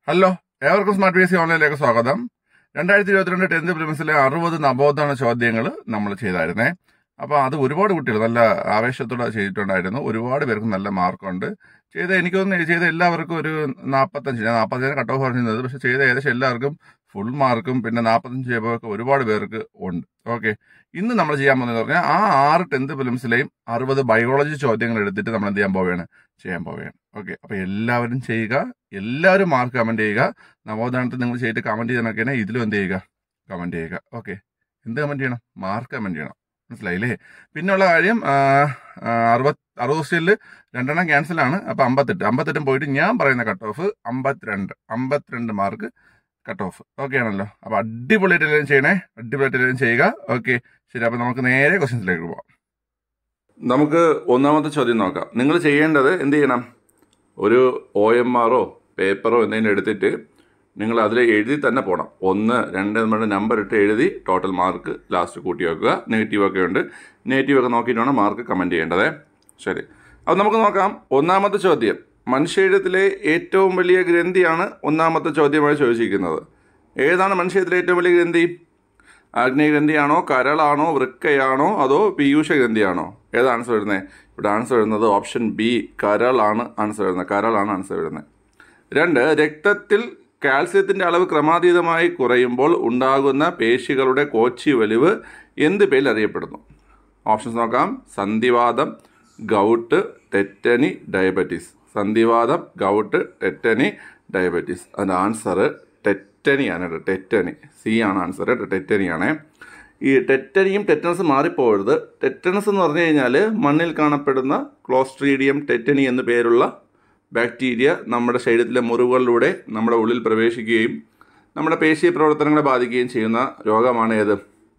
hello ഏവർക്കും smart P S C ഓൺലൈനിലേക്ക് സ്വാഗതം രണ്ടായിരത്തി ഇരുപത്തിരണ്ട് ടെൻത്ത് പ്രിമിസിലെ അറുപത് നവോത്ഥാന ചോദ്യങ്ങൾ നമ്മൾ ചെയ്തായിരുന്നേ അപ്പൊ അത് ഒരുപാട് കുട്ടികൾ നല്ല ആവേശത്തോടെ ചെയ്തിട്ടുണ്ടായിരുന്നു ഒരുപാട് പേർക്ക് നല്ല മാർക്കുണ്ട് ചെയ്ത എനിക്ക് തോന്നുന്നു ചെയ്ത എല്ലാവർക്കും ഒരു നാൽപ്പത്തഞ്ച് ഞാൻ നാൽപ്പത്തഞ്ചിന് കട്ട് ഓഫ് പറഞ്ഞത് പക്ഷെ ചെയ്ത ഏകദേശം എല്ലാവർക്കും ഫുൾ മാർക്കും പിന്നെ നാൽപ്പത്തഞ്ച് ചെയ്യുമ്പോഴൊക്കെ ഒരുപാട് പേർക്ക് ഉണ്ട് ഓക്കെ ഇന്ന് നമ്മൾ ചെയ്യാൻ പോകുന്നത് പറഞ്ഞാൽ ആ ആറ് ടെൻത്ത് ഫിലിംസിലെയും അറുപത് ബയോളജി ചോദ്യങ്ങൾ എടുത്തിട്ട് നമ്മൾ എന്ത് ചെയ്യാൻ പോവുകയാണ് ചെയ്യാൻ പോവുകയാണ് ഓക്കെ അപ്പൊ എല്ലാവരും ചെയ്യുക എല്ലാവരും മാർക്ക് കമന്റ് ചെയ്യുക നവോത്ഥാനത്തിൽ നിങ്ങൾ ചെയ്തിട്ട് കമന്റ് ചെയ്യണമൊക്കെ ഇതിലും എന്ത് ചെയ്യുക കമന്റ് ചെയ്യുക ഓക്കെ എന്ത് കമന്റ് ചെയ്യണം മാർക്ക് കമന്റ് ചെയ്യണം മനസ്സിലായില്ലേ പിന്നെയുള്ള കാര്യം ആ, ആ, അറുപത് അറുപത് ക്വസ്റ്റ്യനിൽ രണ്ടെണ്ണം ക്യാൻസൽ ആണ് അപ്പൊ അമ്പത്തെട്ട് അമ്പത്തെട്ടും പോയിട്ട് ഞാൻ പറയുന്ന കട്ട് ഓഫ് അമ്പത്തിരണ്ട് അമ്പത്തിരണ്ട് മാർക്ക് കട്ട് ഓഫ് ഓക്കെ ആണല്ലോ അപ്പൊ അടിപൊളിയായിട്ട് എല്ലാവരും ചെയ്യണേ അടിപൊളിയായിട്ട് എല്ലാവരും ചെയ്യുക ഓക്കെ ശരി അപ്പൊ നമുക്ക് നേരെ ക്വസ്റ്റ്യൻസിലേക്ക് പോവാം നമുക്ക് ഒന്നാമത്തെ ചോദ്യം നോക്കാം നിങ്ങൾ ചെയ്യേണ്ടത് എന്ത് ചെയ്യണം ഒരു ഒ എം ആറോ പേപ്പറോ എന്തെങ്കിലും എടുത്തിട്ട് നിങ്ങൾ അതിൽ എഴുതി തന്നെ പോകണം ഒന്ന് രണ്ട് നമ്മുടെ നമ്പർ ഇട്ട് എഴുതി ടോട്ടൽ മാർക്ക് ലാസ്റ്റ് കൂട്ടി വെക്കുക നെഗറ്റീവ് ഒക്കെ ഉണ്ട് നെഗറ്റീവ് ഒക്കെ നോക്കിയിട്ട് വേണം മാർക്ക് കമൻറ്റ് ചെയ്യേണ്ടത് ശരി അപ്പോൾ നമുക്ക് നോക്കാം ഒന്നാമത്തെ ചോദ്യം മനുഷ്യത്തിലെ ഏറ്റവും വലിയ ഗ്രന്ഥിയാണ് ഒന്നാമത്തെ ചോദ്യമായി ചോദിച്ചിരിക്കുന്നത് ഏതാണ് മനുഷ്യത്തിലെ ഏറ്റവും വലിയ ഗ്രന്ഥി ആഗ്നേയഗ്രന്ഥിയാണോ കരളാണോ വൃക്കയാണോ അതോ പീയൂഷ ഗ്രന്ഥിയാണോ ഏത് ആൻസർ വരുന്നത് ഇവിടെ ആൻസർ വരുന്നത് ഓപ്ഷൻ ബി കരളാണ് ആൻസർ വരുന്നത് കരളാണ് ആൻസർ വരുന്നത് രണ്ട് രക്തത്തിൽ കാൽസ്യത്തിൻ്റെ അളവ് ക്രമാതീതമായി കുറയുമ്പോൾ ഉണ്ടാകുന്ന പേശികളുടെ കോച്ചി വലിവ് എന്ത് പേരിൽ അറിയപ്പെടുന്നു ഓപ്ഷൻസ് നോക്കാം സന്ധിവാദം ഗൗട്ട് ടെറ്റനി ഡയബറ്റീസ് സന്ധിവാദം ഗൗട്ട് ടെറ്റനി ഡയബറ്റീസ് അതിൻ്റെ ആൻസർ ടെറ്റനിയാണ് കേട്ടോ ടെറ്റനി സി ആണ് ആൻസർ കേട്ടോ ടെറ്റനിയാണ് ഈ ടെറ്റനിയും ടെറ്റനസ് മാറിപ്പോകരുത് ടെറ്റനസ് എന്ന് പറഞ്ഞു കഴിഞ്ഞാൽ മണ്ണിൽ കാണപ്പെടുന്ന ക്ലോസ്ട്രീഡിയം ടെറ്റനി എന്നു പേരുള്ള ബാക്ടീരിയ നമ്മുടെ ശരീരത്തിലെ മുറിവുകളിലൂടെ നമ്മുടെ ഉള്ളിൽ പ്രവേശിക്കുകയും നമ്മുടെ പേശി പ്രവർത്തനങ്ങളെ ബാധിക്കുകയും ചെയ്യുന്ന രോഗമാണ് ഏത്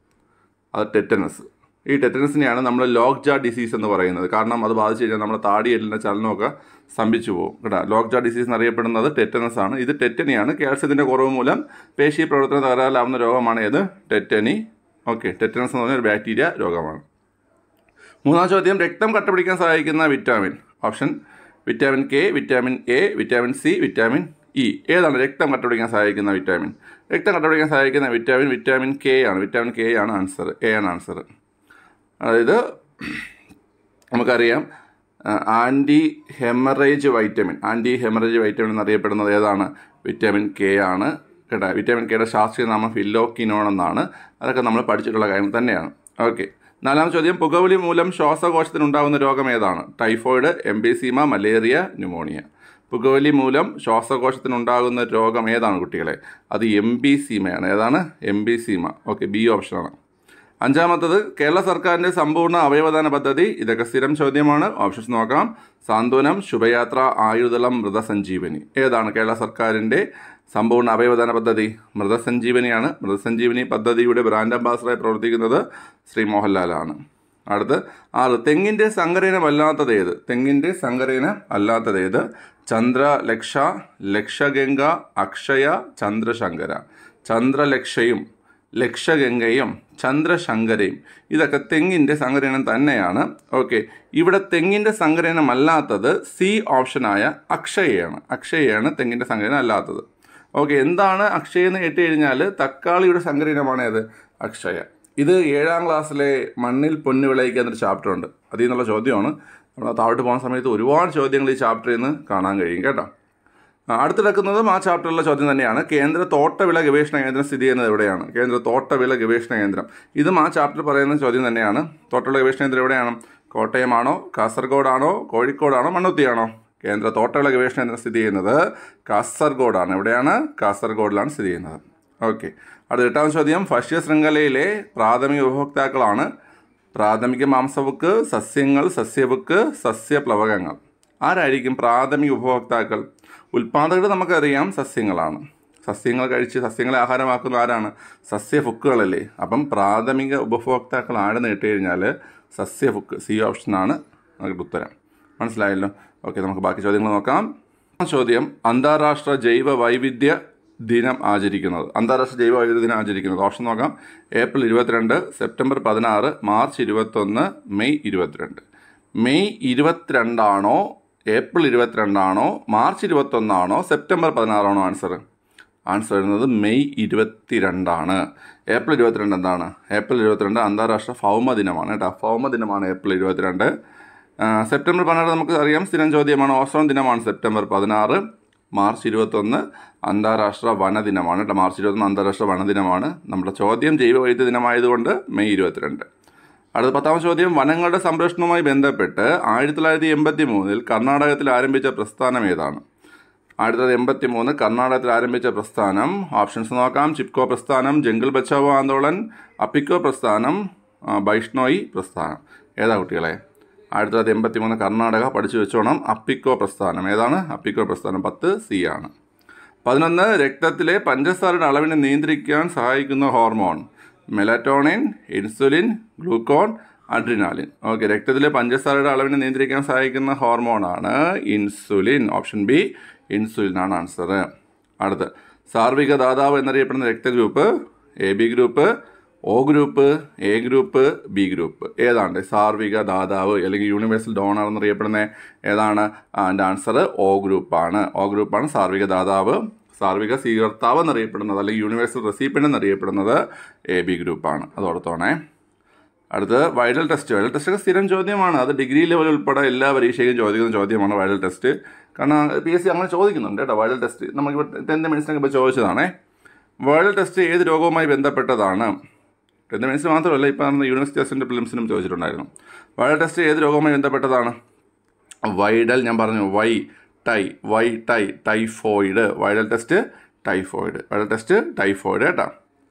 അത് ടെറ്റനസ് ഈ ടെറ്റനസിനെയാണ് നമ്മൾ ലോക്ക് ജാ ഡിസീസ് എന്ന് പറയുന്നത് കാരണം അത് ബാധിച്ചു കഴിഞ്ഞാൽ നമ്മുടെ താടിയെല്ലിൻ്റെ ചലനമൊക്കെ സ്തംഭിച്ചു പോകും കേട്ടോ ലോക്ക് ജാ ഡിസീസ് എന്നറിയപ്പെടുന്നത് ടെറ്റനസ് ആണ് ഇത് ടെറ്റനിയാണ് കാൽസ്യത്തിൻ്റെ കുറവ് മൂലം പേശി പ്രവർത്തനം തകരാറിലാവുന്ന രോഗമാണ് ഏത് ടെറ്റനി ഓക്കെ ടെറ്റനസ് എന്ന് പറഞ്ഞ ഒരു ബാക്ടീരിയ രോഗമാണ് മൂന്നാം ചോദ്യം രക്തം കട്ടപിടിക്കാൻ സഹായിക്കുന്ന vitamin option vitamin K vitamin A vitamin C vitamin E ഏതാണ് രക്തം കട്ടപിടിക്കാൻ സഹായിക്കുന്ന വിറ്റാമിൻ രക്തം കട്ടപിടിക്കാൻ സഹായിക്കുന്ന വിറ്റാമിൻ വിറ്റാമിൻ കെ ആണ് വിറ്റാമിൻ കെ ആണ് ആൻസർ എ ആണ് ആൻസർ അതായത് നമുക്കറിയാം anti haemorrhage vitamin anti haemorrhage vitamin എന്നറിയപ്പെടുന്നത് ഏതാണ് വിറ്റാമിൻ കെ ആണ് കേട്ടോ വിറ്റാമിൻ കെയുടെ ശാസ്ത്രീയ നാമം ഫില്ലോക്കിനോൺ എന്നാണ് അതൊക്കെ നമ്മൾ പഠിച്ചിട്ടുള്ള കാര്യം തന്നെയാണ് ഓക്കെ നാലാം ചോദ്യം പുകവലി മൂലം ശ്വാസകോശത്തിനുണ്ടാകുന്ന രോഗം ഏതാണ് ടൈഫോയിഡ് എംബിസീമ മലേറിയ ന്യൂമോണിയ പുകവലി മൂലം ശ്വാസകോശത്തിനുണ്ടാകുന്ന രോഗം ഏതാണ് കുട്ടികളെ അത് എം ബി സീമയാണ് ഏതാണ് M B Seema okay B ഓപ്ഷനാണ് അഞ്ചാമത്തത് കേരള സർക്കാരിൻ്റെ സമ്പൂർണ്ണ അവയവദാന പദ്ധതി ഇതൊക്കെ സ്ഥിരം ചോദ്യമാണ് ഓപ്ഷൻസ് നോക്കാം സാന്ത്വനം ശുഭയാത്ര ആയുധളം മൃതസഞ്ജീവനി ഏതാണ് കേരള സർക്കാരിൻ്റെ സമ്പൂർണ്ണ അവയവദാന പദ്ധതി മൃതസഞ്ജീവനിയാണ് മൃതസഞ്ജീവനി പദ്ധതിയുടെ ബ്രാൻഡ് അംബാസഡറായി പ്രവർത്തിക്കുന്നത് ശ്രീ മോഹൻലാലാണ് അടുത്ത് ആറ് തെങ്ങിൻ്റെ സങ്കരയിനമല്ലാത്തത് ഏത് തെങ്ങിൻ്റെ സങ്കരയിനം അല്ലാത്തത് ഏത് ചന്ദ്ര ലക്ഷ ലക്ഷഗംഗ അക്ഷയ ചന്ദ്രശങ്കര ചന്ദ്രലക്ഷയും ലക്ഷഗംഗയും ചന്ദ്രശങ്കരയും ഇതൊക്കെ തെങ്ങിൻ്റെ സങ്കരയിനം തന്നെയാണ് ഓക്കെ ഇവിടെ തെങ്ങിൻ്റെ സങ്കരയിനം അല്ലാത്തത് സി ഓപ്ഷനായ അക്ഷയയാണ് അക്ഷയയാണ് തെങ്ങിൻ്റെ സങ്കരയിനം അല്ലാത്തത് ഓക്കെ എന്താണ് അക്ഷയ എന്ന് കേട്ട് കഴിഞ്ഞാൽ തക്കാളിയുടെ സങ്കരയിനമാണ് ഏത് അക്ഷയ ഇത് ഏഴാം ക്ലാസ്സിലെ മണ്ണിൽ പൊന്നു വിളയിക്കുക എന്നൊരു ചാപ്റ്റർ ഉണ്ട് അതിൽ നിന്നുള്ള ചോദ്യമാണ് നമ്മൾ താഴോട്ട് പോകുന്ന സമയത്ത് ഒരുപാട് ചോദ്യങ്ങൾ ഈ ചാപ്റ്ററിൽ നിന്ന് കാണാൻ കഴിയും കേട്ടോ ആ, അടുത്ത് കിടക്കുന്നതും ആ ചാപ്റ്ററിലുള്ള ചോദ്യം തന്നെയാണ് കേന്ദ്ര തോട്ടവിള ഗവേഷണ കേന്ദ്രം സ്ഥിതി ചെയ്യുന്നത് എവിടെയാണ് കേന്ദ്ര തോട്ടവിള ഗവേഷണ കേന്ദ്രം ഇതും ആ ചാപ്റ്റർ പറയുന്ന ചോദ്യം തന്നെയാണ് തോട്ടവിള ഗവേഷണ കേന്ദ്രം എവിടെയാണ് കോട്ടയമാണോ കാസർഗോഡാണോ കോഴിക്കോടാണോ മണ്ണുത്തിയാണോ കേന്ദ്ര തോട്ടവിള ഗവേഷണ കേന്ദ്രം സ്ഥിതി ചെയ്യുന്നത് കാസർഗോഡാണ് എവിടെയാണ് കാസർഗോഡിലാണ് സ്ഥിതി ചെയ്യുന്നത് ഓക്കെ അടുത്ത എട്ടാം ചോദ്യം ഭക്ഷ്യ ശൃംഖലയിലെ പ്രാഥമിക ഉപഭോക്താക്കളാണ് പ്രാഥമിക മാംസവുക്ക് സസ്യങ്ങൾ സസ്യവുക്ക് സസ്യപ്ലവകങ്ങൾ ആരായിരിക്കും പ്രാഥമിക ഉപഭോക്താക്കൾ ഉൽപ്പാദകർ നമുക്കറിയാം സസ്യങ്ങളാണ് സസ്യങ്ങൾ കഴിച്ച് സസ്യങ്ങളെ ആഹാരമാക്കുന്ന ആരാണ് സസ്യഫുക്കുകളല്ലേ അപ്പം പ്രാഥമിക ഉപഭോക്താക്കൾ ആരെന്ന് കേട്ട് കഴിഞ്ഞാൽ സസ്യഫുക്ക് സി ഓപ്ഷനാണ് നമുക്ക് ഉത്തരം മനസ്സിലായല്ലോ ഓക്കെ നമുക്ക് ബാക്കി ചോദ്യങ്ങൾ നോക്കാം ചോദ്യം അന്താരാഷ്ട്ര ജൈവ വൈവിധ്യ ദിനം ആചരിക്കുന്നത് അന്താരാഷ്ട്ര ജൈവ വൈവിധ്യ ദിനം ആചരിക്കുന്നത് ഓപ്ഷൻ നോക്കാം ഏപ്രിൽ ഇരുപത്തിരണ്ട് സെപ്റ്റംബർ പതിനാറ് മാർച്ച് ഇരുപത്തൊന്ന് മെയ് ഇരുപത്തിരണ്ട് മെയ് ഇരുപത്തിരണ്ടാണോ ഏപ്രിൽ ഇരുപത്തിരണ്ടാണോ മാർച്ച് ഇരുപത്തൊന്നാണോ സെപ്റ്റംബർ പതിനാറാണോ ആൻസർ ആൻസർ വരുന്നത് മെയ് ഇരുപത്തിരണ്ടാണ് ഏപ്രിൽ ഇരുപത്തിരണ്ട് എന്താണ് ഏപ്രിൽ ഇരുപത്തിരണ്ട് അന്താരാഷ്ട്ര ഭൗമ ദിനമാണ് കേട്ടോ ഭൗമ ദിനമാണ് ഏപ്രിൽ ഇരുപത്തിരണ്ട് ആ, സെപ്റ്റംബർ പതിനാറ് നമുക്ക് അറിയാം സ്ഥിരം ചോദ്യമാണ് ഓസോൺ ദിനമാണ് സെപ്റ്റംബർ പതിനാറ് മാർച്ച് ഇരുപത്തൊന്ന് അന്താരാഷ്ട്ര വനദിനമാണ് കേട്ടോ മാർച്ച് ഇരുപത്തൊന്ന് അന്താരാഷ്ട്ര വനദിനമാണ് നമ്മുടെ ചോദ്യം ജൈവവൈദ്യ ദിനമായതുകൊണ്ട് മെയ് ഇരുപത്തിരണ്ട് അടുത്ത പത്താമത്തെ ചോദ്യം വനങ്ങളുടെ സംരക്ഷണവുമായി ബന്ധപ്പെട്ട് ആയിരത്തി തൊള്ളായിരത്തി എൺപത്തി മൂന്നിൽ കർണാടകത്തിൽ ആരംഭിച്ച പ്രസ്ഥാനം ഏതാണ് ആയിരത്തി തൊള്ളായിരത്തി എൺപത്തി മൂന്ന് കർണാടകത്തിൽ ആരംഭിച്ച പ്രസ്ഥാനം ഓപ്ഷൻസ് നോക്കാം ചിപ്കോ പ്രസ്ഥാനം ജംഗിൾ ബച്ചാവോ ആന്തോളൻ അപ്പിക്കോ പ്രസ്ഥാനം ആ, ബൈഷ്ണോയി പ്രസ്ഥാനം ഏതാ കുട്ടികളെ ആയിരത്തി തൊള്ളായിരത്തി എൺപത്തി മൂന്ന് കർണാടക പഠിച്ചു വെച്ചോണം അപ്പിക്കോ പ്രസ്ഥാനം ഏതാണ് അപ്പിക്കോ പ്രസ്ഥാനം പത്ത് സി ആണ് പതിനൊന്ന് രക്തത്തിലെ പഞ്ചസാരയുടെ അളവിനെ നിയന്ത്രിക്കാൻ സഹായിക്കുന്ന hormone melatonin insulin glucagon adrenaline okay രക്തത്തിലെ പഞ്ചസാരയുടെ അളവിനെ നിയന്ത്രിക്കാൻ സഹായിക്കുന്ന ഹോർമോണാണ് ഇൻസുലിൻ ഓപ്ഷൻ ബി ഇൻസുലിൻ ആണ് ആൻസർ അടുത്ത് സാർവിക ദാതാവ് എന്നറിയപ്പെടുന്ന രക്തഗ്രൂപ്പ് A B group O group A group B group ഏതാണ് സാർവിക ദാതാവ് അല്ലെങ്കിൽ യൂണിവേഴ്സൽ ഡോണർ എന്നറിയപ്പെടുന്ന ഏതാണ് അതിൻ്റെ ആൻസർ ഒ ഗ്രൂപ്പാണ് ഒ ഗ്രൂപ്പാണ് സാർവിക ദാതാവ് സാർവിക സ്വീകർത്താവ് എന്നറിയപ്പെടുന്നത് അല്ലെങ്കിൽ യൂണിവേഴ്സൽ റെസിപ്പിയൻ്റ് എന്നറിയപ്പെടുന്നത് എ ബി ഗ്രൂപ്പാണ് അത് ഓർത്തോണേ അടുത്ത് വൈറൽ ടെസ്റ്റ് വൈറൽ ടെസ്റ്റ് ഒക്കെ സ്ഥിരം ചോദ്യമാണ് അത് ഡിഗ്രി ലെവൽ ഉൾപ്പെടെ എല്ലാ പരീക്ഷയ്ക്കും ചോദിക്കുന്ന ചോദ്യമാണ് വൈറൽ ടെസ്റ്റ് കാരണം പി എസ് സി അങ്ങനെ ചോദിക്കുന്നുണ്ട് കേട്ടോ വൈറൽ ടെസ്റ്റ് നമുക്കിപ്പോൾ ടെൻത്ത് മിനിറ്റ്സിനൊക്കെ ഇപ്പോൾ ചോദിച്ചതാണേ വൈറൽ ടെസ്റ്റ് ഏത് രോഗവുമായി ബന്ധപ്പെട്ടതാണ് ടെൻത്ത് മിനിറ്റ്സ് മാത്രമല്ല ഇപ്പോൾ നടന്ന യൂണിവേഴ്സിറ്റി ടെസ്റ്റിൻ്റെ ഫിലിംസിനും ചോദിച്ചിട്ടുണ്ടായിരുന്നു വൈറൽ ടെസ്റ്റ് ഏത് രോഗവുമായി ബന്ധപ്പെട്ടതാണ് വൈഡൽ ഞാൻ പറഞ്ഞു വൈ ടൈ വൈ ടൈ typhoid Widal test typhoid Widal test typhoid കേട്ടോ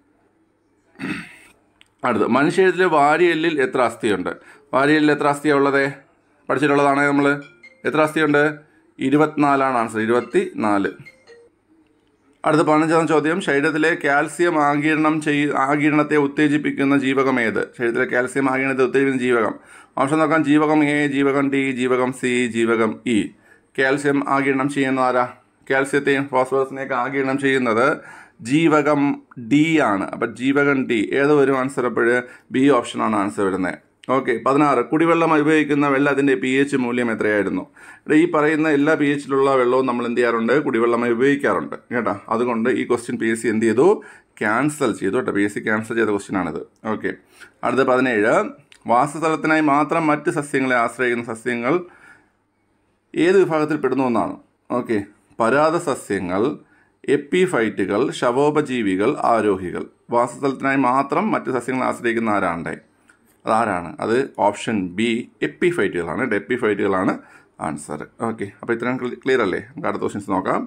അടുത്ത് മനുഷ്യരിലെ വാരിയെല്ലിൽ എത്ര അസ്ഥിയുണ്ട് വാരിയെല്ലിൽ എത്ര അസ്ഥിയാണ് ഉള്ളത് പഠിച്ചിട്ടുള്ളതാണ് നമ്മൾ എത്ര അസ്ഥിയുണ്ട് ഇരുപത്തിനാലാണ് ആൻസർ ഇരുപത്തി നാല് അടുത്ത പതിനഞ്ചാം ചോദ്യം ശരീരത്തിലെ കാൽസ്യം ആഗിരണം ചെയ് ആഗിരണത്തെ ഉത്തേജിപ്പിക്കുന്ന ജീവകം ഏത് ശരീരത്തിലെ കാൽസ്യം ആഗിരണത്തെ ഉത്തേജിപ്പിക്കുന്ന ജീവകം ഓപ്ഷൻ നോക്കാം ജീവകം എ ജീവകം ഡി ജീവകം സി ജീവകം ഇ കാൽസ്യം ആഗിരണം ചെയ്യുന്ന ആരാ കാൽസ്യത്തെയും ഫോസ്ഫറസിനെയൊക്കെ ആഗിരണം ചെയ്യുന്നത് ജീവകം ഡി ആണ് അപ്പം ജീവകം ഡി ഏത് വരും ആൻസർ അപ്പോൾ ബി ഓപ്ഷനാണ് ആൻസർ വരുന്നത് ഓക്കെ പതിനാറ് കുടിവെള്ളം ഉപയോഗിക്കുന്ന വെള്ളത്തിൻ്റെ പി എച്ച് മൂല്യം എത്രയായിരുന്നു ഇവിടെ ഈ പറയുന്ന എല്ലാ പി എച്ചിലുള്ള വെള്ളവും നമ്മൾ എന്ത് ചെയ്യാറുണ്ട് കുടിവെള്ളമായി ഉപയോഗിക്കാറുണ്ട് കേട്ടോ അതുകൊണ്ട് ഈ ക്വസ്റ്റ്യൻ പി എസ് സി എന്ത് ചെയ്തു ക്യാൻസൽ ചെയ്തു കേട്ടോ പി എസ് സി ക്യാൻസൽ ചെയ്ത ക്വസ്റ്റ്യൻ ആണിത് ഓക്കെ അടുത്ത പതിനേഴ് വാസസ്ഥലത്തിനായി മാത്രം മറ്റ് സസ്യങ്ങളെ ആശ്രയിക്കുന്ന സസ്യങ്ങൾ ഏത് വിഭാഗത്തിൽ പെടുന്നു എന്നാണ് ഓക്കെ പരാത സസ്യങ്ങൾ എപ്പിഫൈറ്റുകൾ ശവോപജീവികൾ ആരോഹികൾ വാസസ്ഥലത്തിനായി മാത്രം മറ്റ് സസ്യങ്ങളെ ആശ്രയിക്കുന്ന ആരാണ്ടേ അതാരാണ് അത് ഓപ്ഷൻ ബി എപ്പിഫൈറ്റുകളാണ് എപ്പിഫൈറ്റുകളാണ് ആൻസർ ഓക്കെ അപ്പോൾ ഇത്രയും ക്ലിയർ അല്ലേ നമുക്ക് അടുത്ത ക്വസ്റ്റ്യൻസ് നോക്കാം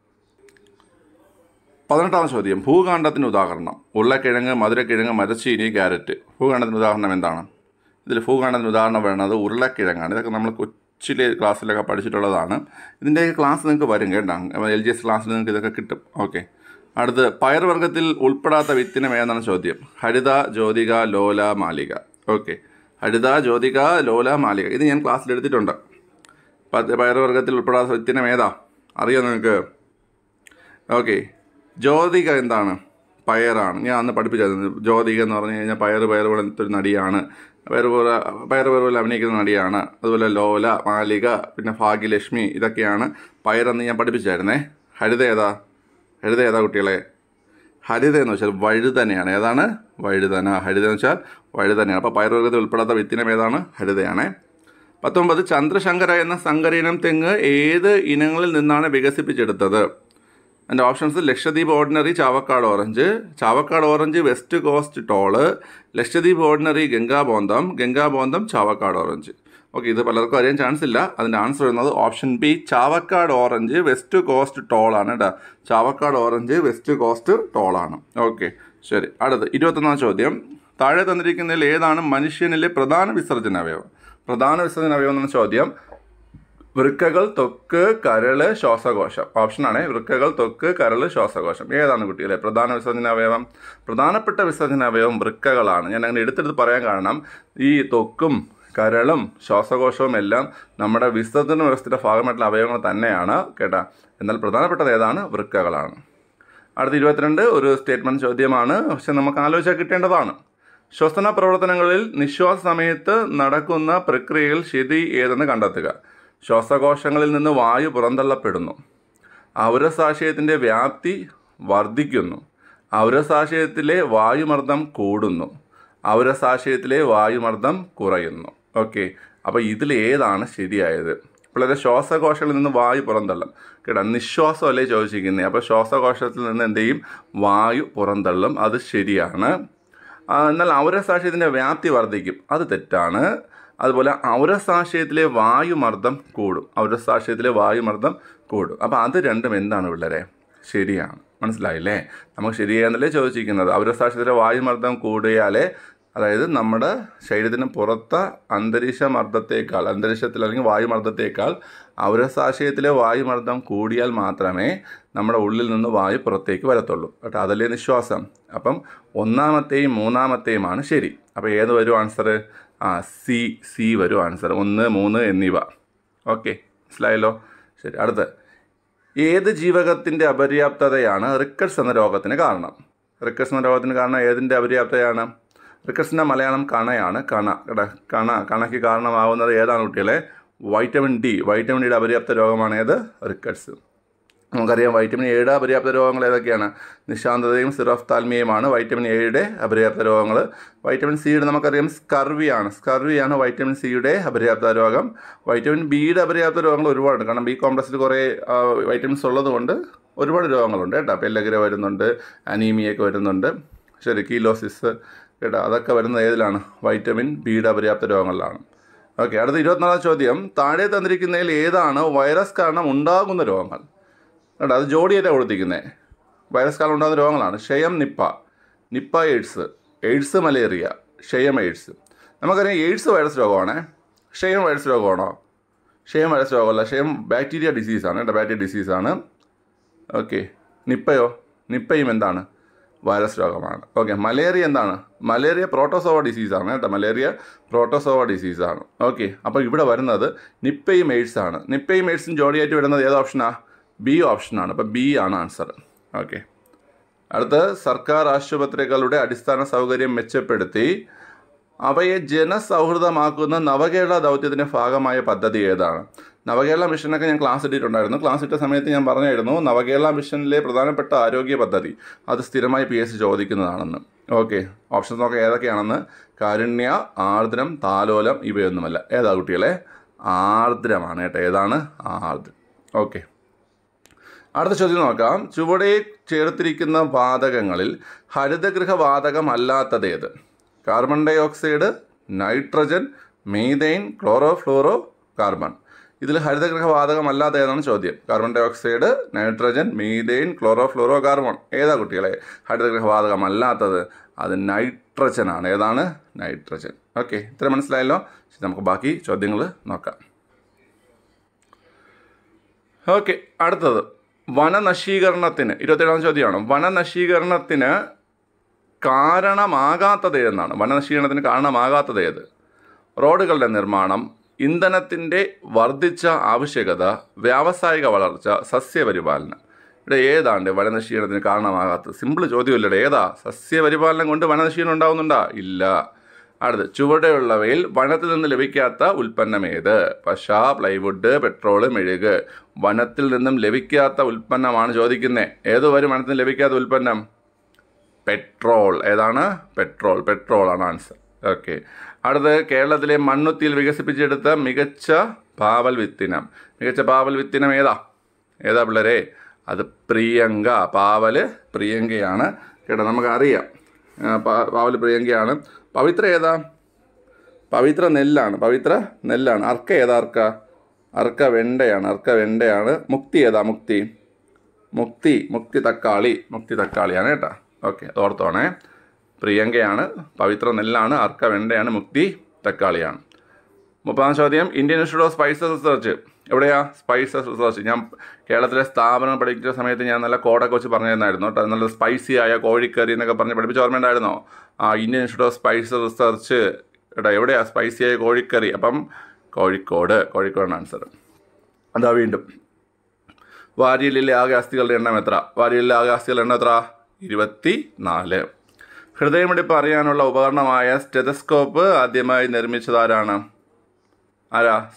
പതിനെട്ടാം ചോദ്യം ഭൂകാണ്ഡത്തിന് ഉദാഹരണം ഉരുളക്കിഴങ്ങ് മധുരക്കിഴങ്ങ് മരച്ചീനി ക്യാരറ്റ് ഭൂകാണ്ഡത്തിന് ഉദാഹരണം എന്താണ് ഇതിൽ ഭൂകാണ്ഡത്തിന് ഉദാഹരണം വേണ്ടത് ഉരുളക്കിഴങ്ങാണ് ഇതൊക്കെ നമ്മൾ കൊച്ചിലെ ക്ലാസ്സിലൊക്കെ പഠിച്ചിട്ടുള്ളതാണ് ഇതിൻ്റെ ക്ലാസ് നിങ്ങൾക്ക് വരും കേട്ടോ എൽ ജി എസ് ക്ലാസ്സിൽ നിങ്ങൾക്ക് ഇതൊക്കെ കിട്ടും ഓക്കെ അടുത്ത് പയർവർഗ്ഗത്തിൽ ഉൾപ്പെടാത്ത വിത്തിനം ഏതാണ് ചോദ്യം ഹരിത ജ്യോതിക ലോല മാലിക ഓക്കെ ഹരിത ജ്യോതിക ലോല മാലിക ഇത് ഞാൻ ക്ലാസ്സിൽ എടുത്തിട്ടുണ്ട് പത്ത് പയർവർഗ്ഗത്തിൽ ഉൾപ്പെടാത്ത വിത്തിനം ഏതാ അറിയോ നിങ്ങൾക്ക് ഓക്കെ ജ്യോതിക എന്താണ് പയറാണ് ഞാൻ അന്ന് പഠിപ്പിച്ചത് ജ്യോതിക എന്ന് പറഞ്ഞു കഴിഞ്ഞാൽ പയർ പയർ പോലത്തെ ഒരു നടിയാണ് പയർ പോലെ പയർ പയർ പോലെ അഭിനയിക്കുന്ന നടിയാണ് അതുപോലെ ലോല മാലിക പിന്നെ ഭാഗ്യലക്ഷ്മി ഇതൊക്കെയാണ് പയറെന്ന് ഞാൻ പഠിപ്പിച്ചായിരുന്നേ ഹരിത ഏതാ ഹരിത ഏതാ കുട്ടികളെ ഹരിത എന്ന് വെച്ചാൽ വഴുതനയാണ് ഏതാണ് വഴുതന ഹരിത എന്ന് വെച്ചാൽ വഴുതനയാണ് അപ്പോൾ പയർവർഗത്തിൽ ഉൾപ്പെടാത്ത വിത്തിനം ഏതാണ് ഹരിതയാണ് പത്തൊമ്പത് ചന്ദ്രശങ്കര എന്ന സങ്കരയിനം തെങ്ങ് ഏത് ഇനങ്ങളിൽ നിന്നാണ് വികസിപ്പിച്ചെടുത്തത് എൻ്റെ options Lakshadweep ordinary Chavakkad orange Chavakkad orange west coast tall Lakshadweep ordinary Gangabondam Gangabondam Chavakkad orange okay ഇത് പലർക്കും അറിയാൻ ചാൻസ് ഇല്ല അതിൻ്റെ ആൻസർ വരുന്നത് option B Chavakkad orange west coast ടോളാണ് കേട്ടോ ചാവക്കാട് ഓറഞ്ച് വെസ്റ്റ് കോസ്റ്റ് ടോളാണ് ഓക്കെ ശരി അടുത്ത് ഇരുപത്തൊന്നാം ചോദ്യം താഴെ തന്നിരിക്കുന്നതിൽ ഏതാണ് മനുഷ്യനിലെ പ്രധാന വിസർജന അവയവം പ്രധാന വിസർജന അവയവം എന്ന ചോദ്യം വൃക്കകൾ ത്വക്ക് കരള് ശ്വാസകോശം ഓപ്ഷനാണ് വൃക്കകൾ ത്വക്ക് കരള് ശ്വാസകോശം ഏതാണ് കുട്ടികളെ പ്രധാന വിസർജന അവയവം പ്രധാനപ്പെട്ട വിസർജന അവയവം വൃക്കകളാണ് ഞാൻ അങ്ങനെ എടുത്തെടുത്ത് പറയാൻ കാരണം ഈ ത്വക്കും കരളും ശ്വാസകോശവും എല്ലാം നമ്മുടെ വിസർജന വ്യവസ്ഥയുടെ ഭാഗമായിട്ടുള്ള അവയവങ്ങൾ തന്നെയാണ് കേട്ടാ എന്നാൽ പ്രധാനപ്പെട്ടത് ഏതാണ് വൃക്കകളാണ് അടുത്ത ഇരുപത്തിരണ്ട് ഒരു സ്റ്റേറ്റ്മെൻറ്റ് ചോദ്യമാണ് പക്ഷെ നമുക്ക് ആലോചിച്ചാൽ കിട്ടേണ്ടതാണ് ശ്വസന പ്രവർത്തനങ്ങളിൽ നിശ്വാസ സമയത്ത് നടക്കുന്ന പ്രക്രിയയിൽ ശരി ഏതെന്ന് കണ്ടെത്തുക ശ്വാസകോശങ്ങളിൽ നിന്ന് വായു പുറന്തള്ളപ്പെടുന്നു ഔരസാശയത്തിൻ്റെ വ്യാപ്തി വർദ്ധിക്കുന്നു ഔരസാശയത്തിലെ വായുമർദ്ദം കൂടുന്നു ഔരസാശയത്തിലെ വായുമർദ്ദം കുറയുന്നു ഓക്കെ അപ്പോൾ ഇതിൽ ഏതാണ് ശരിയായത് വളരെ ശ്വാസകോശങ്ങളിൽ നിന്ന് വായു പുറന്തള്ളും കേട്ടോ നിശ്വാസമല്ലേ ചോദിച്ചിരിക്കുന്നത് അപ്പോൾ ശ്വാസകോശത്തിൽ നിന്ന് എന്ത് ചെയ്യും വായു പുറന്തള്ളും അത് ശരിയാണ് ആ, എന്നാൽ ഔരസാശയത്തിൻ്റെ വ്യാപ്തി വർദ്ധിക്കും അത് തെറ്റാണ് അതുപോലെ ഔരസാശയത്തിലെ വായുമർദ്ദം കൂടും ഔരസാശയത്തിലെ വായുമർദ്ദം കൂടും അപ്പോൾ അത് രണ്ടും എന്താണ് പിള്ളേരെ ശരിയാണ് മനസ്സിലായില്ലേ നമുക്ക് ശരിയാണെന്നല്ലേ ചോദിച്ചിരിക്കുന്നത് ഔരസാശയത്തിലെ വായുമർദ്ദം കൂടിയാലേ അതായത് നമ്മുടെ ശരീരത്തിന് പുറത്തെ അന്തരീക്ഷ മർദ്ദത്തേക്കാൾ അന്തരീക്ഷത്തിൽ അല്ലെങ്കിൽ വായുമർദ്ദത്തേക്കാൾ ഔരസാശയത്തിലെ വായുമർദ്ദം കൂടിയാൽ മാത്രമേ നമ്മുടെ ഉള്ളിൽ നിന്ന് വായു പുറത്തേക്ക് വരത്തുള്ളൂ കേട്ടോ അതല്ലേ നിശ്വാസം അപ്പം ഒന്നാമത്തെയും മൂന്നാമത്തെയുമാണ് ശരി അപ്പോൾ ഏത് വരും ആൻസർ ആ സി സി വരും ആൻസർ ഒന്ന് മൂന്ന് എന്നിവ ഓക്കെ മനസ്സിലായല്ലോ ശരി അടുത്ത് ഏത് ജീവകത്തിൻ്റെ അപര്യാപ്തതയാണ് റിക്കറ്റ്സ് എന്ന രോഗത്തിന് കാരണം റിക്കറ്റ്സ് എന്ന രോഗത്തിന് കാരണം ഏതിൻ്റെ അപര്യാപ്തതയാണ് റിക്കറ്റ്സിൻ്റെ മലയാളം കണയാണ് കണ കേട്ടോ കണ കണയ്ക്ക് കാരണമാവുന്നത് ഏതാണ് കുട്ടികളെ വൈറ്റമിൻ ഡി വൈറ്റമിൻ ഡിയുടെ അപര്യാപ്ത രോഗമാണ് ഏത് റിക്കറ്റ്സ് നമുക്കറിയാം വൈറ്റമിൻ എയുടെ അപര്യാപ്ത രോഗങ്ങൾ ഏതൊക്കെയാണ് നിശാന്തതയും സിറോഫ്താൽമിയയുമാണ് വൈറ്റമിൻ എയുടെ അപര്യാപ്ത രോഗങ്ങൾ വൈറ്റമിൻ സിയുടെ നമുക്കറിയാം സ്കർവിയാണ് സ്കർവിയാണ് വൈറ്റമിൻ സിയുടെ അപര്യാപ്ത രോഗം വൈറ്റമിൻ ബിയുടെ അപര്യാപ്ത രോഗങ്ങൾ ഒരുപാടുണ്ട് കാരണം ബി കോംപ്ലക്സിൽ കുറേ ആ, വൈറ്റമിൻസ് ഉള്ളതുകൊണ്ട് ഒരുപാട് രോഗങ്ങളുണ്ട് കേട്ടോ പെല്ലഗ്ര വരുന്നുണ്ട് അനീമിയൊക്കെ വരുന്നുണ്ട് ശരി കീലോസിസ് കേട്ടോ അതൊക്കെ വരുന്നത് ഏതിലാണ് വൈറ്റമിൻ ബിയുടെ അപര്യാപ്ത രോഗങ്ങളിലാണ് ഓക്കെ അടുത്ത ഇരുപത്തിനാലാം ചോദ്യം താഴെ തന്നിരിക്കുന്നതിൽ ഏതാണ് വൈറസ് കാരണം ഉണ്ടാകുന്ന രോഗങ്ങൾ കേട്ടോ അത് ജോഡിയായിട്ടാണ് കൊടുത്തിരിക്കുന്നത് വൈറസ് കാരണം ഉണ്ടാകുന്ന രോഗങ്ങളാണ് ക്ഷയം Nipah Nipah AIDS AIDS malaria ക്ഷയം എയ്ഡ്സ് നമുക്കറിയാം എയ്ഡ്സ് വൈറസ് രോഗമാണ് ക്ഷയം വൈറസ് രോഗമാണോ ക്ഷയം വൈറസ് രോഗമല്ല ക്ഷയം ബാക്ടീരിയ ഡിസീസാണ് കേട്ടോ ബാക്ടീരിയ ഡിസീസാണ് ഓക്കെ നിപ്പയോ നിപ്പയും എന്താണ് വൈറസ് രോഗമാണ് ഓക്കെ മലേറിയ എന്താണ് മലേറിയ പ്രോട്ടോസോവ ഡിസീസാണ് കേട്ടോ മലേറിയ പ്രോട്ടോസോവ ഡിസീസാണ് ഓക്കെ അപ്പോൾ ഇവിടെ വരുന്നത് നിപ്പയും എയ്ഡ്സ് ആണ് നിപ്പയും എയ്ഡ്സും ജോഡിയായിട്ട് വരുന്നത് ഏത് ഓപ്ഷനാ ബി ഓപ്ഷനാണ് അപ്പോൾ ബി ആണ് ആൻസർ ഓക്കെ അടുത്ത് സർക്കാർ ആശുപത്രികളുടെ അടിസ്ഥാന സൗകര്യം മെച്ചപ്പെടുത്തി അവയെ ജനസൗഹൃദമാക്കുന്ന നവകേരള ദൗത്യത്തിൻ്റെ ഭാഗമായ പദ്ധതി ഏതാണ് നവകേരള മിഷനൊക്കെ ഞാൻ ക്ലാസ് ഇട്ടിട്ടുണ്ടായിരുന്നു ക്ലാസ് ഇട്ട സമയത്ത് ഞാൻ പറഞ്ഞായിരുന്നു നവകേരള മിഷനിലെ പ്രധാനപ്പെട്ട ആരോഗ്യ പദ്ധതി അത് സ്ഥിരമായി പി എസ് സി ചോദിക്കുന്നതാണെന്ന് ഓക്കെ ഓപ്ഷൻസ് നോക്കാം ഏതൊക്കെയാണെന്ന് കാരുണ്യ ആർദ്രം താലോലം ഇവയൊന്നുമല്ല ഏതാ കുട്ടികളെ ആർദ്രമാണ് കേട്ടോ ഏതാണ് ആർദ്രം ഓക്കെ അടുത്ത ചോദ്യം നോക്കാം ചുവടെ ചേർത്തിരിക്കുന്ന വാതകങ്ങളിൽ ഹരിതഗൃഹ വാതകം അല്ലാത്തതേത് carbon dioxide nitrogen methane chlorofluorocarbon ഇതിൽ ഹരിതഗൃഹ വാതകം അല്ലാത്ത ഏതാണ് ചോദ്യം carbon dioxide nitrogen methane chlorofluorocarbon ഏതാ കുട്ടികളെ ഹരിതഗൃഹ വാതകം അല്ലാത്തത് അത് നൈട്രജൻ ആണ് ഏതാണ് നൈട്രജൻ ഓക്കെ ഇത്ര മനസ്സിലായല്ലോ ശരി, നമുക്ക് ബാക്കി ചോദ്യങ്ങൾ നോക്കാം ഓക്കെ അടുത്തത് വനനശീകരണത്തിന് ഇരുപത്തേഴാം ചോദ്യമാണ് വനനശീകരണത്തിന് കാരണമാകാത്തത് എന്നാണ് വനനശീകരണത്തിന് കാരണമാകാത്തത് ഏത് റോഡുകളുടെ നിർമ്മാണം ഇന്ധനത്തിൻ്റെ വർദ്ധിച്ച ആവശ്യകത വ്യാവസായിക വളർച്ച സസ്യപരിപാലനം ഇവിടെ ഏതാണ്ട് വനനശീകരണത്തിന് കാരണമാകാത്തത് സിമ്പിൾ ചോദ്യമല്ലടെ ഏതാ സസ്യപരിപാലനം കൊണ്ട് വനനശീകരണം ഉണ്ടാവുന്നുണ്ടോ ഇല്ല അടുത്ത് ചുവടെയുള്ളവയിൽ വനത്തിൽ നിന്ന് ലഭിക്കാത്ത ഉൽപ്പന്നം ഏത് പശ പ്ലൈവുഡ് പെട്രോള് മെഴുക് വനത്തിൽ നിന്നും ലഭിക്കാത്ത ഉൽപ്പന്നമാണ് ചോദിക്കുന്നത് ഏത് വരും വനത്തിൽ നിന്ന് ലഭിക്കാത്ത ഉൽപ്പന്നം പെട്രോൾ ഏതാണ് പെട്രോൾ പെട്രോൾ ആണ് ആൻസർ ഓക്കെ അടുത്ത് കേരളത്തിലെ മണ്ണുത്തിയിൽ വികസിപ്പിച്ചെടുത്ത മികച്ച പാവൽ വിത്തിനം മികച്ച പാവൽ വിത്തിനം ഏതാ ഏതാ പിള്ളേരെ അത് പ്രിയങ്ക പാവല് പ്രിയങ്കയാണ് കേട്ടോ നമുക്കറിയാം ആ, പാ- പാവല് പ്രിയങ്കയാണ് പവിത്ര ഏതാ പവിത്ര നെല്ലാണ് പവിത്ര നെല്ലാണ് അർക്ക ഏതാ അർക്ക അർക്ക വെണ്ടയാണ് അർക്ക വെണ്ടയാണ് മുക്തി ഏതാ മുക്തി മുക്തി മുക്തി തക്കാളി മുക്തി തക്കാളിയാണ് കേട്ടോ ഓക്കെ അത് ഓർത്തോണേ പ്രിയങ്കയാണ് പവിത്ര നെല്ലാണ് അർക്ക വെണ്ടയാണ് മുക്തി തക്കാളിയാണ് മുപ്പതാം ചോദ്യം Indian institute of spices research എവിടെയാ സ്പൈസസ് റിസർച്ച് ഞാൻ കേരളത്തിലെ സ്ഥാപനം പഠിക്കുന്ന സമയത്ത് ഞാൻ നല്ല കോഡൊക്കെ വെച്ച് പറഞ്ഞിരുന്നായിരുന്നു കേട്ടോ നല്ല സ്പൈസി ആയ കോഴിക്കറി എന്നൊക്കെ പറഞ്ഞ് പഠിപ്പിച്ച ഓർമ്മയുണ്ടായിരുന്നോ ആ Indian institute of spices research കേട്ടോ എവിടെയാ സ്പൈസി ആയ കോഴിക്കറി അപ്പം കോഴിക്കോട് കോഴിക്കോടാണ് ആൻസർ അതാ വീണ്ടും വാരിയലിലെ ആകെ അസ്ഥികളുടെ എണ്ണം എത്ര വാരിയലിലെ ആകെ അസ്ഥികളുടെ എണ്ണം എത്ര ഇരുപത്തി നാല് ഹൃദയമിടിപ്പ് അറിയാനുള്ള ഉപകരണമായ സ്റ്റെതസ്കോപ്പ് ആദ്യമായി നിർമ്മിച്ചത് ആരാണ് ആരാ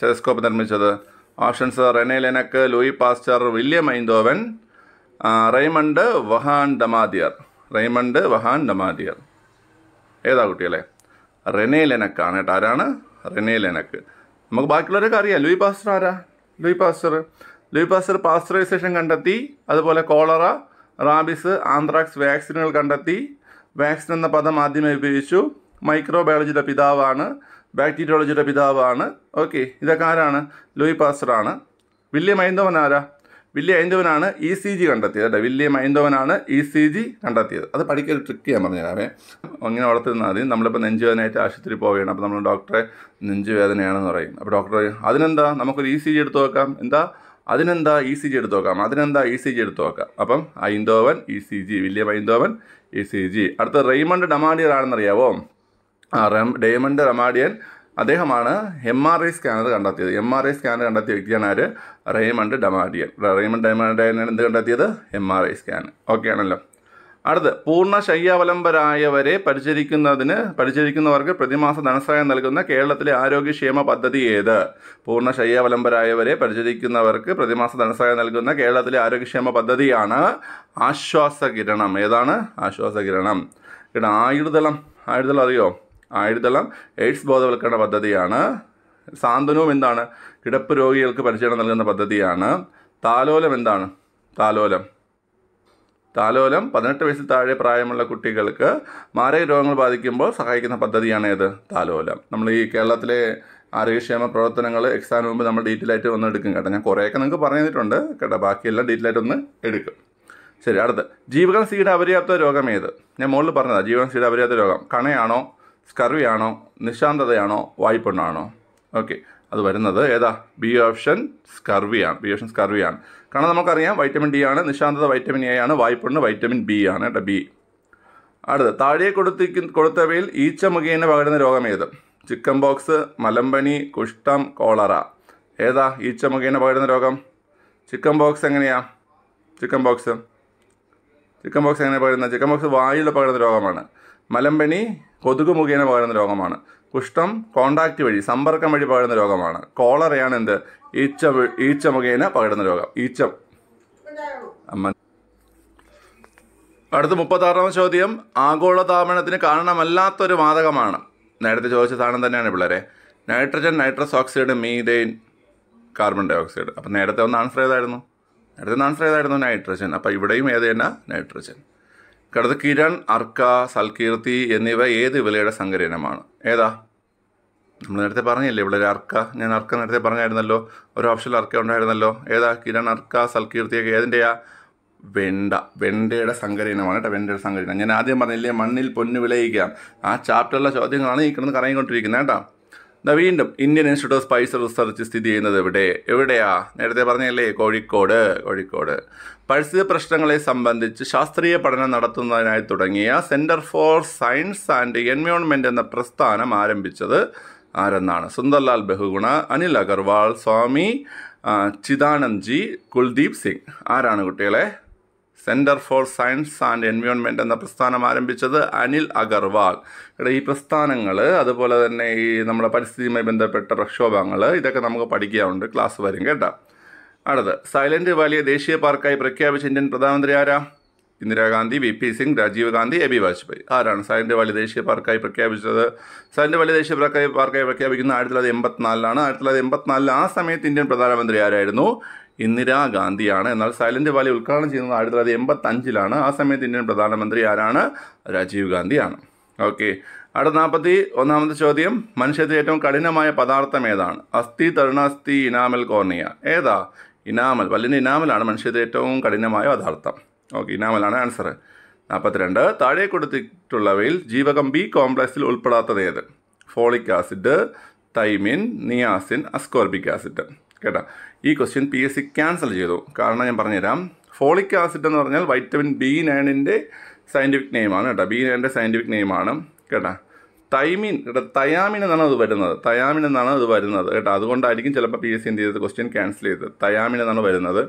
സ്റ്റെതസ്കോപ്പ് നിർമ്മിച്ചത് options Rene Laennec Louis Pasteur William Einthoven ആ, Raymond Vahan Damadian Raymond Vahan Damadian ഏതാ കുട്ടികളെ റെനെ ലെനക്കാണ് കേട്ടോ ആരാണ് റെനെ ലെനക്ക് നമുക്ക് ബാക്കിയുള്ളവരൊക്കെ അറിയാം ലൂയി പാസ്റ്റർ ആരാ Louis Pasteur Louis Pasteur pasteurisation കണ്ടെത്തി അതുപോലെ കോളറ റാബിസ് ആന്ത്രാക്സ് വാക്സിനുകൾ കണ്ടെത്തി വാക്സിൻ എന്ന പദം ആദ്യമേ ഉപയോഗിച്ചു മൈക്രോബയോളജിയുടെ പിതാവാണ് ബാക്ടീരിയോളജിയുടെ പിതാവാണ് ഓക്കെ ഇതൊക്കെ ആരാണ് ലൂയി പാസ്റ്റർ ആണ് വില്യം ഐന്തവൻ ആരാ വില്യം ഐന്തവനാണ് ഇ സി ജി കണ്ടെത്തിയത് കേട്ടോ വില്യം ഐന്തവനാണ് ഇ സി ജി കണ്ടെത്തിയത് അത് പഠിക്കൽ ട്രിക്ക് ഞാൻ പറഞ്ഞുതരാമേ അങ്ങനെ വളർത്തുന്ന മതി നമ്മളിപ്പോൾ നെഞ്ചുവേദനയായിട്ട് ആശുപത്രി പോവുകയാണ് അപ്പോൾ നമ്മൾ ഡോക്ടറെ നെഞ്ചുവേദനയാണെന്ന് പറയും അപ്പോൾ ഡോക്ടർ പറയും അതിനെന്താ നമുക്കൊരു ഇ സി ജി എടുത്ത് നോക്കാം എന്താ അതിനെന്താ ഇ സി ജി എടുത്ത് നോക്കാം അതിനെന്താ ഇ സി ജി എടുത്ത് നോക്കാം അപ്പം Einthoven E C G William Einthoven E C G അടുത്ത റെയ്മണ്ട് ഡമാഡിയർ ആണെന്നറിയാവോ ആ റെം ഡേമണ്ട് റമാഡിയൻ അദ്ദേഹമാണ് എം ആർ ഐ സ്കാനർ കണ്ടെത്തിയത് എം ആർ ഐ സ്കാനർ കണ്ടെത്തിയ വ്യക്തിയാണ് ആര് റെയ്മണ്ട് ഡമാഡിയൻ റെയ്മണ്ട് ഡമാഡിയൻ എന്ത് കണ്ടെത്തിയത് M R I scan okay ആണല്ലോ അടുത്ത് പൂർണ്ണ ശയ്യാവലംബരായവരെ പരിചരിക്കുന്നതിന് പരിചരിക്കുന്നവർക്ക് പ്രതിമാസ ധനസഹായം നൽകുന്ന കേരളത്തിലെ ആരോഗ്യക്ഷേമ പദ്ധതി ഏത് പൂർണ്ണ ശയ്യാവലംബരായവരെ പരിചരിക്കുന്നവർക്ക് പ്രതിമാസ ധനസഹായം നൽകുന്ന കേരളത്തിലെ ആരോഗ്യക്ഷേമ പദ്ധതിയാണ് ആശ്വാസകിരണം ഏതാണ് ആശ്വാസകിരണം ഇവിടെ ആയുർദളം ആയുർദളം അറിയോ ആയുർദളം എയ്ഡ്സ് ബോധവൽക്കരണ പദ്ധതിയാണ് സാന്ത്വനവും എന്താണ് കിടപ്പ് രോഗികൾക്ക് പരിചരണം നൽകുന്ന പദ്ധതിയാണ് താലോലം എന്താണ് താലോലം താലോലം പതിനെട്ട് വയസ്സിൽ താഴെ പ്രായമുള്ള കുട്ടികൾക്ക് മാരക രോഗങ്ങൾ ബാധിക്കുമ്പോൾ സഹായിക്കുന്ന പദ്ധതിയാണ് ഏത് താലോലം നമ്മൾ ഈ കേരളത്തിലെ ആരോഗ്യക്ഷേമ പ്രവർത്തനങ്ങൾ എക്സാമിന് മുമ്പ് നമ്മൾ ഡീറ്റെയിൽ ആയിട്ട് ഒന്ന് എടുക്കും കേട്ടോ ഞാൻ കുറേയൊക്കെ നിങ്ങൾക്ക് പറഞ്ഞു തന്നിട്ടുണ്ട് കേട്ടോ ബാക്കിയെല്ലാം ഡീറ്റെയിൽ ആയിട്ട് ഒന്ന് എടുക്കും ശരി അടുത്ത് ജീവകം സീഡ് അപര്യാപ്ത രോഗം ഏത് ഞാൻ മുകളിൽ പറഞ്ഞതാണ് ജീവകം സീഡ് അപര്യാപ്ത രോഗം കണയാണോ സ്കർവിയാണോ നിശാന്തതയാണോ വായ്പുണ്ണാണോ ഓക്കെ അത് വരുന്നത് ഏതാ ബി ഓപ്ഷൻ സ്കർവിയാണ് ബി ഓപ്ഷൻ സ്കർവിയാണ് കാരണം നമുക്കറിയാം വൈറ്റമിൻ ഡി ആണ് നിശാന്തത വൈറ്റമിൻ എ ആണ് വായ്പുണ്ണ് വൈറ്റമിൻ ബി ആണ് കേട്ടോ ബി അടുത്ത് താഴെ കൊടുത്തിരിക്കുന്ന കൊടുത്തവയിൽ ഈച്ച മുഖേന പകരുന്ന രോഗം ഏത് ചിക്കൻ ബോക്സ് മലമ്പനി കുഷ്ഠം കോളറ ഏതാ ഈച്ച മുഖേന പകരുന്ന രോഗം ചിക്കൻ ബോക്സ് എങ്ങനെയാ ചിക്കൻ ബോക്സ് ചിക്കൻ ബോക്സ് എങ്ങനെ പകരുന്നത് ചിക്കൻ ബോക്സ് വായിലൂടെ പകരുന്ന രോഗമാണ് മലമ്പനി കൊതുക് മുഖേന പകരുന്ന രോഗമാണ് കുഷ്ഠം കോണ്ടാക്റ്റ് വഴി സമ്പർക്കം വഴി പകരുന്ന രോഗമാണ് കോളറയാണ് എന്ത് ഈച്ച വ- ഈച്ച മുഖേന പകരുന്ന രോഗം ഈച്ച അമ്മ അടുത്ത മുപ്പത്താറാമത് ചോദ്യം ആഗോളതാപനത്തിന് കാരണമല്ലാത്തൊരു വാതകമാണ് നേരത്തെ ചോദിച്ച സാധനം തന്നെയാണ് പിള്ളേരെ nitrogen nitrous oxide methane carbon dioxide അപ്പം നേരത്തെ ഒന്ന് ആൻസർ ചെയ്തായിരുന്നു നേരത്തെ ഒന്ന് ആൻസർ ചെയ്തായിരുന്നു നൈട്രജൻ അപ്പം ഇവിടെയും ഏത് തന്നെ നൈട്രജൻ കടുത്ത കിരൺ അർക്ക സൽകീർത്തി എന്നിവ ഏത് വിലയുടെ സങ്കരനമാണ് ഏതാ നമ്മൾ നേരത്തെ പറഞ്ഞില്ലേ ഇവിടെ ഒരു അർക്ക ഞാൻ അർക്ക നേരത്തെ പറഞ്ഞായിരുന്നല്ലോ ഒരു ഓപ്ഷനിൽ അർക്ക ഉണ്ടായിരുന്നല്ലോ ഏതാ കിരൺ അർക്ക സൽകീർത്തിയൊക്കെ ഏതിൻ്റെയാ വെണ്ട വെണ്ടയുടെ സങ്കരയിനമാണ് കേട്ടോ വെണ്ടയുടെ സങ്കരയിനം ഞാൻ ആദ്യം പറഞ്ഞില്ലേ മണ്ണിൽ പൊന്ന് വിളയിക്കാം ആ ചാപ്റ്ററിലെ ചോദ്യങ്ങളാണ് ഈ കിടന്ന് കറങ്ങിക്കൊണ്ടിരിക്കുന്നത് കേട്ടോ ദാ വീണ്ടും Indian institute of spice research സ്ഥിതി ചെയ്യുന്നത് എവിടെ എവിടെയാ നേരത്തെ പറഞ്ഞല്ലേ കോഴിക്കോട് കോഴിക്കോട് പരിസ്ഥിതി പ്രശ്നങ്ങളെ സംബന്ധിച്ച് ശാസ്ത്രീയ പഠനം നടത്തുന്നതിനായി തുടങ്ങിയ centre for science and environment എന്ന പ്രസ്ഥാനം ആരംഭിച്ചത് ആരെന്നാണ് സുന്ദർലാൽ ബഹുഗുണ അനിൽ അഗർവാൾ സ്വാമി ആ, ചിദാനന്ദ് ജി കുൽദീപ് സിംഗ് ആരാണ് കുട്ടികളെ centre for science and environment എന്ന പ്രസ്ഥാനം ആരംഭിച്ചത് അനിൽ അഗർവാൾ ഇവിടെ ഈ പ്രസ്ഥാനങ്ങൾ അതുപോലെ തന്നെ ഈ നമ്മുടെ പരിസ്ഥിതിയുമായി ബന്ധപ്പെട്ട പ്രക്ഷോഭങ്ങൾ ഇതൊക്കെ നമുക്ക് പഠിക്കാറുണ്ട് ക്ലാസ് വരും കേട്ടോ അടുത്ത് സൈലന്റ് വാലിയെ ദേശീയ പാർക്കായി പ്രഖ്യാപിച്ച ഇന്ത്യൻ പ്രധാനമന്ത്രി ആരാ Indira Gandhi V P Singh Rajeev Gandhi A B Vajpayee ആരാണ് സൈലന്റ് വാലി ദേശീയ പാർക്കായി പ്രഖ്യാപിച്ചത് സൈലന്റ് വാലി ദേശീയ പാർക്കായി പാർക്കായി പ്രഖ്യാപിക്കുന്നത് ആയിരത്തി തൊള്ളായിരത്തി എൺപത്തിനാലിലാണ് ആയിരത്തി തൊള്ളായിരത്തി എൺപത്തിനാലിൽ ആ സമയത്ത് ഇന്ത്യൻ പ്രധാനമന്ത്രി ആരായിരുന്നു ഇന്ദിരാഗാന്ധിയാണ് എന്നാൽ സൈലന്റ് വാലി ഉദ്ഘാടനം ചെയ്യുന്നത് ആയിരത്തി തൊള്ളായിരത്തി എൺപത്തഞ്ചിലാണ് ആ സമയത്ത് ഇന്ത്യൻ പ്രധാനമന്ത്രി ആരാണ് രാജീവ് ഗാന്ധിയാണ് ഓക്കെ അടുത്ത നാൽപ്പത്തി ഒന്നാമത്തെ ചോദ്യം മനുഷ്യത്തിൽ ഏറ്റവും കഠിനമായ പദാർത്ഥം ഏതാണ് അസ്ഥി തരുണാസ്ഥി ഇനാമൽ കോർണിയ ഏതാ ഇനാമൽ പല്ലിൻ്റെ ഇനാമലാണ് മനുഷ്യത്തിൽ ഏറ്റവും കഠിനമായ പദാർത്ഥം ഓക്കെ ഇനാമലാണ് ആൻസർ നാൽപ്പത്തിരണ്ട് താഴെ കൊടുത്തിട്ടുള്ളവയിൽ ജീവകം ബി കോംപ്ലക്സിൽ ഉൾപ്പെടാത്തത് ഏത് folic acid thiamine niacin ascorbic acid കേട്ടോ ഈ question P S C cancel ചെയ്തു കാരണം ഞാൻ പറഞ്ഞുതരാം ഫോളിക് ആസിഡ് എന്ന് പറഞ്ഞാൽ വൈറ്റമിൻ ബി നയനിൻ്റെ സയൻറ്റിഫിക് നെയിമാണ് കേട്ടോ ബി നയൻ്റെ സയൻറ്റിഫിക് നെയിമാണ് കേട്ടോ തൈമിൻ കേട്ടോ തയാമിൻ എന്നാണ് അത് വരുന്നത് തയാമിൻ എന്നാണ് അത് വരുന്നത് കേട്ടോ അതുകൊണ്ടായിരിക്കും ചിലപ്പോൾ പി എസ് സി എന്ത് ചെയ്തത് ക്വസ്റ്റ്യൻ ക്യാൻസൽ ചെയ്തത് തയാമിൻ എന്നാണ് വരുന്നത്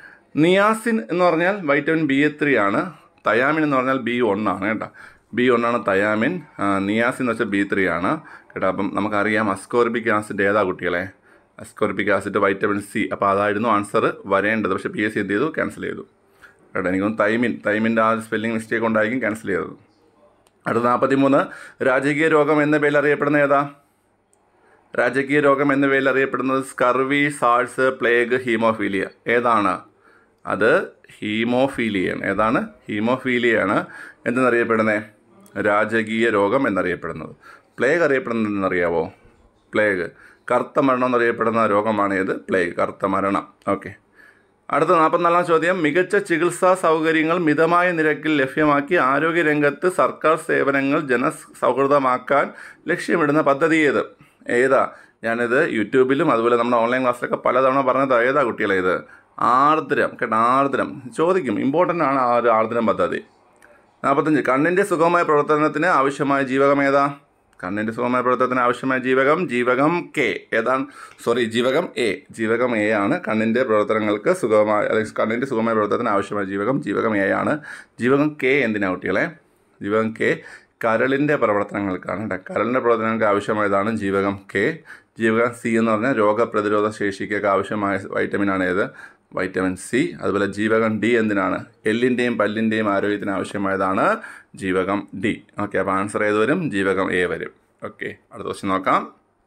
നിയാസിൻ എന്ന് പറഞ്ഞാൽ വൈറ്റമിൻ ബി എ ത്രീ ആണ് തയാമിൻ എന്ന് പറഞ്ഞാൽ ബി ആണ് കേട്ടോ ബി ഒന്നാണ് തയാമിൻ ആ, നിയാസിൻ എന്ന് വെച്ചാൽ ബി ത്രീ ആണ് കേട്ടോ അപ്പം നമുക്കറിയാം അസ്കോർബിക് ആസിഡ് ഏതാ കുട്ടികളെ അസ്കോർപ്പിക് ആസിഡ് വൈറ്റമിൻ സി അപ്പോൾ അതായിരുന്നു ആൻസർ വരേണ്ടത് പക്ഷേ പി എസ് സി എന്ത് ചെയ്തു ക്യാൻസൽ ചെയ്തു കേട്ടോ എനിക്ക് തോന്നുന്നു തൈമിൻ തൈമിൻ്റെ ആ സ്പെല്ലിംഗ് മിസ്റ്റേക്ക് കൊണ്ടായിരിക്കും ക്യാൻസൽ ചെയ്തത് അടുത്ത നാൽപ്പത്തി മൂന്ന് രാജകീയ രോഗം എന്ന പേരിൽ അറിയപ്പെടുന്ന ഏതാ രാജകീയ രോഗം എന്ന പേരിൽ അറിയപ്പെടുന്നത് സ്കർവി സാൾസ് പ്ലേഗ് ഹീമോഫീലിയ ഏതാണ് അത് ഹീമോഫീലിയാണ് ഏതാണ് ഹീമോഫീലിയാണ് എന്തെന്നറിയപ്പെടുന്നത് രാജകീയ രോഗം എന്നറിയപ്പെടുന്നത് പ്ലേഗ് അറിയപ്പെടുന്നത് എന്നറിയാവോ പ്ലേഗ് കറുത്ത മരണം എന്നറിയപ്പെടുന്ന രോഗമാണ് ഏത് പ്ലേഗ് കറുത്ത മരണം ഓക്കെ അടുത്ത നാൽപ്പത്തിനാലാം ചോദ്യം മികച്ച ചികിത്സാ സൗകര്യങ്ങൾ മിതമായ നിരക്കിൽ ലഭ്യമാക്കി ആരോഗ്യരംഗത്ത് സർക്കാർ സേവനങ്ങൾ ജനസൗഹൃദമാക്കാൻ ലക്ഷ്യമിടുന്ന പദ്ധതി ഏത് ഏതാ ഞാനിത് യൂട്യൂബിലും അതുപോലെ നമ്മുടെ ഓൺലൈൻ ക്ലാസ്സിലൊക്കെ പലതവണ പറഞ്ഞത് ഏതാ കുട്ടികളെ ഇത് ആർദ്രം കേട്ടോ ആർദ്രം ചോദിക്കും ഇമ്പോർട്ടൻ്റ് ആണ് ആ ഒരു ആർദ്രം പദ്ധതി നാൽപ്പത്തഞ്ച് കണ്ണിൻ്റെ സുഗമമായ പ്രവർത്തനത്തിന് ആവശ്യമായ ജീവകം ഏതാ കണ്ണിൻ്റെ സുഗമമായ പ്രവർത്തനത്തിന് ആവശ്യമായ ജീവകം ജീവകം കെ ഏതാണ് സോറി ജീവകം എ ജീവകം എ ആണ് കണ്ണിൻ്റെ പ്രവർത്തനങ്ങൾക്ക് സുഗമമായ അല്ലെങ്കിൽ കണ്ണിൻ്റെ സുഗമമായ പ്രവർത്തനത്തിന് ആവശ്യമായ ജീവകം ജീവകം എ ആണ് ജീവകം കെ എന്തിനാ കുട്ടികളെ ജീവകം കെ കരളിൻ്റെ പ്രവർത്തനങ്ങൾക്കാണ് കേട്ടോ കരളിൻ്റെ പ്രവർത്തനങ്ങൾക്ക് ആവശ്യമായതാണ് ജീവകം കെ ജീവകം സി എന്ന് പറഞ്ഞാൽ രോഗപ്രതിരോധ ശേഷിക്കൊക്കെ ആവശ്യമായ വൈറ്റമിനാണ് ഏത് വൈറ്റമിൻ സി അതുപോലെ ജീവകം ഡി എന്തിനാണ് എല്ലിൻ്റെയും പല്ലിൻ്റെയും ആരോഗ്യത്തിന് ആവശ്യമായതാണ് ജീവകം ഡി ഓക്കെ അപ്പോൾ ആൻസർ ഏത് വരും ജീവകം എ വരും ഓക്കെ അടുത്ത ക്വസ്റ്റ്യൻ നോക്കാം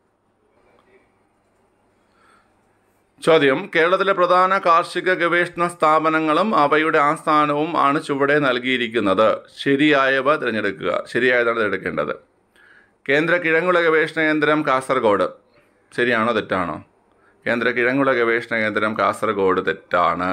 ചോദ്യം കേരളത്തിലെ പ്രധാന കാർഷിക ഗവേഷണ സ്ഥാപനങ്ങളും അവയുടെ ആസ്ഥാനവും ആണ് ചുവടെ നൽകിയിരിക്കുന്നത് ശരിയായവ തിരഞ്ഞെടുക്കുക ശരിയായതാണ് തിരഞ്ഞെടുക്കേണ്ടത് കേന്ദ്ര കിഴങ്ങുള ഗവേഷണ കേന്ദ്രം കാസർഗോഡ് ശരിയാണോ തെറ്റാണോ കേന്ദ്ര കിഴങ്ങുള ഗവേഷണ കേന്ദ്രം കാസർഗോഡ് തെറ്റാണ്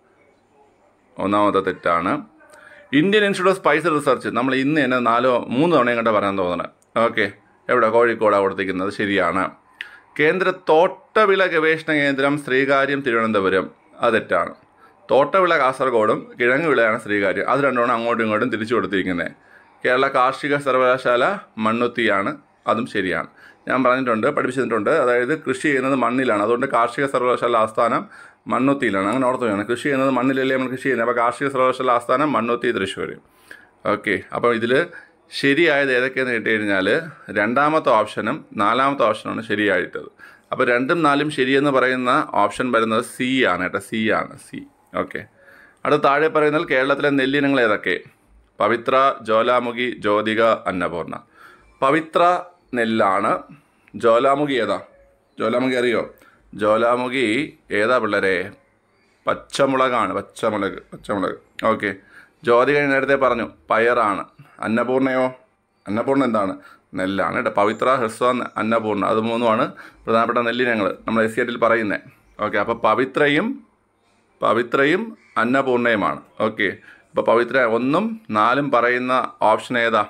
ഒന്നാമത്തെ തെറ്റാണ് Indian institute of spice research നമ്മൾ ഇന്ന് തന്നെ നാലോ മൂന്ന് തവണയും കണ്ട പറയാൻ തോന്നണം ഓക്കെ എവിടെ കോഴിക്കോടാണ് കൊടുത്തിരിക്കുന്നത് ശരിയാണ് കേന്ദ്ര തോട്ടവിള ഗവേഷണ കേന്ദ്രം ശ്രീകാര്യം തിരുവനന്തപുരം അത് തെറ്റാണ് തോട്ടവിള കാസർഗോഡും കിഴങ്ങ് വിളയാണ് ശ്രീകാര്യം അത് രണ്ടുമാണ് അങ്ങോട്ടും ഇങ്ങോട്ടും തിരിച്ചു കൊടുത്തിരിക്കുന്നത് കേരള കാർഷിക സർവകലാശാല മണ്ണുത്തിയാണ് അതും ശരിയാണ് ഞാൻ പറഞ്ഞിട്ടുണ്ട് പഠിപ്പിച്ചിട്ടുണ്ട് അതായത് കൃഷി ചെയ്യുന്നത് മണ്ണിലാണ് അതുകൊണ്ട് കാർഷിക സർവകലാശാല ആസ്ഥാനം മണ്ണുത്തിയിലാണ് അങ്ങനെ ഓർത്ത് വേണം കൃഷി ചെയ്യുന്നത് മണ്ണിലല്ലേ നമ്മൾ കൃഷി ചെയ്യുന്നത് അപ്പോൾ കാർഷിക സർവകലാശാല ആസ്ഥാനം മണ്ണുത്തി തൃശ്ശൂർ ഓക്കെ അപ്പോൾ ഇതിൽ ശരിയായത് ഏതൊക്കെയെന്ന് കേട്ട് കഴിഞ്ഞാൽ രണ്ടാമത്തെ ഓപ്ഷനും നാലാമത്തെ ഓപ്ഷനാണ് ശരിയായിട്ടത് അപ്പോൾ രണ്ടും നാലും ശരിയെന്ന് പറയുന്ന ഓപ്ഷൻ വരുന്നത് സി ആണ് കേട്ടോ സി ആണ് സി ഓക്കെ അടുത്ത താഴെ പറയുന്നത് കേരളത്തിലെ നെല്ലിനങ്ങൾ ഏതൊക്കെ പവിത്ര ജ്വാലാമുഖി ജ്യോതിക അന്നപൂർണ പവിത്ര നെല്ലാണ് ജ്വാലാമുഖി ഏതാ ജ്വാലാമുഖി അറിയോ ജ്വാലാമുഖി ഏതാ പിള്ളേരെ പച്ചമുളകാണ് പച്ചമുളക് പച്ചമുളക് ഓക്കെ ജ്യോതിക ഞാൻ നേരത്തെ പറഞ്ഞു പയറാണ് അന്നപൂർണയോ അന്നപൂർണ എന്താണ് നെല്ലാണ് കേട്ടോ പവിത്ര ഹ്രസ്വ അന്നപൂർണ അത് മൂന്നുമാണ് പ്രധാനപ്പെട്ട നെല്ലിനങ്ങൾ നമ്മൾ എസ് സി പറയുന്നത് ഓക്കെ അപ്പോൾ പവിത്രയും പവിത്രയും അന്നപൂർണയുമാണ് ഓക്കെ അപ്പോൾ പവിത്ര ഒന്നും നാലും പറയുന്ന ഓപ്ഷൻ ഏതാ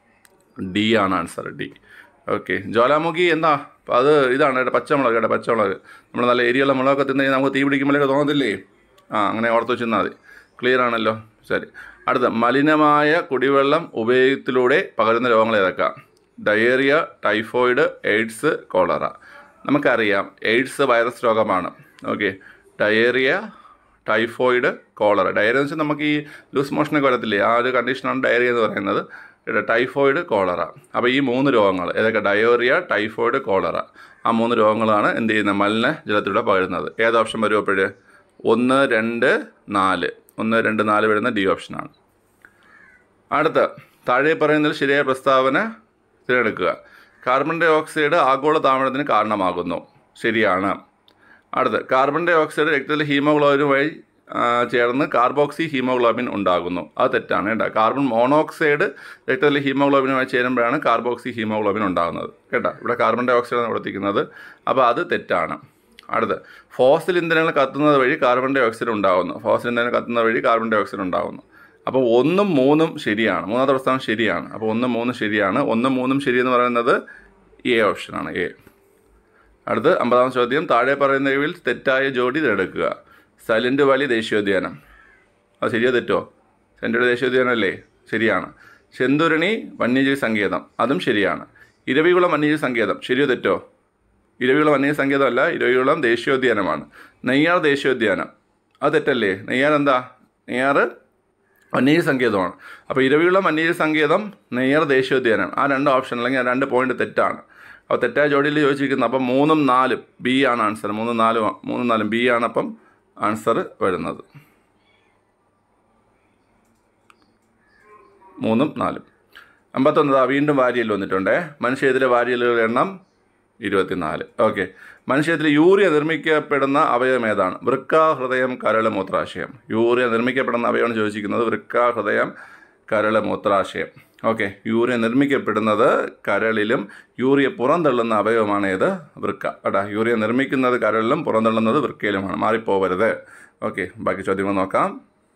ഡി ആണ് ആൻസർ ഡി ഓക്കെ ജ്വാലാമുഖി എന്താ അപ്പോൾ അത് ഇതാണ് കേട്ടോ പച്ചമുളക് കേട്ടോ പച്ചമുളക് നമ്മൾ നല്ല എരിയുള്ള മുളകൊക്കെ തിന്നു കഴിഞ്ഞാൽ നമുക്ക് തീ പിടിക്കുമ്പോഴൊക്കെ തോന്നത്തില്ലേ ആ അങ്ങനെ ഓർത്ത് വെച്ചിരുന്നാൽ മതി ക്ലിയർ ആണല്ലോ ശരി അടുത്ത മലിനമായ കുടിവെള്ളം ഉപയോഗത്തിലൂടെ പകരുന്ന രോഗങ്ങൾ ഏതൊക്കെ ഡയേറിയ ടൈഫോയിഡ് എയ്ഡ്സ് കോളറ നമുക്കറിയാം എയ്ഡ്സ് വൈറസ് രോഗമാണ് okay diarrhoea typhoid cholera diarrhoea എന്ന് വെച്ചാൽ നമുക്ക് ഈ ലൂസ് മോഷനൊക്കെ വരത്തില്ലേ ആ ഒരു കണ്ടീഷനാണ് ഡയറിയ എന്ന് പറയുന്നത് ഇവിടെ ടൈഫോയിഡ് കോളറ അപ്പോൾ ഈ മൂന്ന് രോഗങ്ങൾ ഏതൊക്കെ ഡയോറിയ ടൈഫോയിഡ് കോളറ ആ മൂന്ന് രോഗങ്ങളാണ് എന്ത് ചെയ്യുന്നത് മലിന ജലത്തിലൂടെ പകരുന്നത് ഏത് ഓപ്ഷൻ വരും അപ്പോഴ് ഒന്ന് രണ്ട് നാല് ഒന്ന് രണ്ട് നാല് വരുന്ന ഡി ഓപ്ഷനാണ് അടുത്ത താഴെ പറയുന്നതിൽ ശരിയായ പ്രസ്താവന തിരഞ്ഞെടുക്കുക കാർബൺ ഡൈ ഓക്സൈഡ് ആഗോള താപനത്തിന് കാരണമാകുന്നു ശരിയാണ് അടുത്ത് കാർബൺ ഡൈ ഓക്സൈഡ് രക്തത്തിലെ ഹീമോഗ്ലോബിനുമായി ആ, ചേർന്ന് കാർബോക്സി ഹീമോഗ്ലോബിൻ ഉണ്ടാകുന്നു അത് തെറ്റാണ് കേട്ടോ കാർബൺ മോണോക്സൈഡ് രക്തത്തിലെ ഹീമോഗ്ലോബിനുമായി ചേരുമ്പോഴാണ് കാർബോക്സി ഹീമോഗ്ലോബിൻ ഉണ്ടാകുന്നത് കേട്ടോ ഇവിടെ കാർബൺ ഡൈ ഓക്സൈഡ് ആണ് കൊടുത്തിരിക്കുന്നത് അപ്പോൾ അത് തെറ്റാണ് അടുത്ത് ഫോസിൽ ഇന്ധനങ്ങൾ കത്തുന്നത് വഴി കാർബൺ ഡൈ ഓക്സൈഡ് ഉണ്ടാകുന്നു ഫോസിൽ ഇന്ധനങ്ങൾ കത്തുന്നത് വഴി കാർബൺ ഡൈ ഓക്സൈഡ് ഉണ്ടാകുന്നു അപ്പോൾ ഒന്നും മൂന്നും ശരിയാണ് മൂന്നാമത്തെ പ്രസ്താവന ശരിയാണ് അപ്പോൾ ഒന്നും മൂന്നും ശരിയാണ് ഒന്നും മൂന്നും ശരിയെന്ന് പറയുന്നത് എ ഓപ്ഷനാണ് എ അടുത്ത് അമ്പതാം ചോദ്യം താഴെ പറയുന്നവയിൽ തെറ്റായ ജോഡി തിരഞ്ഞെടുക്കുക സൈലന്റ് വാലി ദേശീയോദ്യാനം അത് ശരിയോ തെറ്റോ സെൻറ്റഡ് ദേശീയോദ്യാനം അല്ലേ ശരിയാണ് ചെന്തുരണി വന്യജീവി സങ്കേതം അതും ശരിയാണ് ഇരവികുളം വന്യജീവി സങ്കേതം ശരിയോ തെറ്റോ ഇരവികുളം വന്യജീവി സങ്കേതമല്ല ഇരവികുളം ദേശീയോദ്യാനമാണ് നെയ്യാർ ദേശീയോദ്യാനം അത് തെറ്റല്ലേ നെയ്യാർ എന്താ നെയ്യാർ വന്യജീവി സങ്കേതമാണ് അപ്പോൾ ഇരവികുളം വന്യജീവി സങ്കേതം നെയ്യാർ ദേശീയോദ്യാനം ആ രണ്ട് ഓപ്ഷൻ അല്ലെങ്കിൽ ആ രണ്ട് പോയിന്റ് തെറ്റാണ് അപ്പോൾ തെറ്റായ ജോഡിയിൽ ചോദിച്ചിരിക്കുന്നത് അപ്പം മൂന്നും നാലും ബി ആണ് ആൻസർ മൂന്നും നാലും ആ- മൂന്നും നാലും ബി ആണ് അപ്പം ആൻസർ വരുന്നത് മൂന്നും നാലും അമ്പത്തൊന്നതാ വീണ്ടും വാരിയൽ വന്നിട്ടുണ്ടേ മനുഷ്യത്തിലെ വാരിയലുകളുടെ എണ്ണം ഇരുപത്തിനാല് ഓക്കെ മനുഷ്യത്തിൽ യൂറിയ നിർമ്മിക്കപ്പെടുന്ന അവയവം ഏതാണ് വൃക്ക ഹൃദയം കരള് മൂത്രാശയം യൂറിയ നിർമ്മിക്കപ്പെടുന്ന അവയവമാണ് ചോദിച്ചിരിക്കുന്നത് വൃക്ക ഹൃദയം കരള് മൂത്രാശയം ഓക്കെ യൂറിയ നിർമ്മിക്കപ്പെടുന്നത് കരളിലും യൂറിയ പുറന്തള്ളുന്ന അവയവമാണ് ഏത് വൃക്ക കേട്ടാ യൂറിയ നിർമ്മിക്കുന്നത് കരളിലും പുറന്തള്ളുന്നത് വൃക്കയിലുമാണ് മാറിപ്പോവരുത് ഓക്കെ ബാക്കി ചോദ്യങ്ങൾ നോക്കാം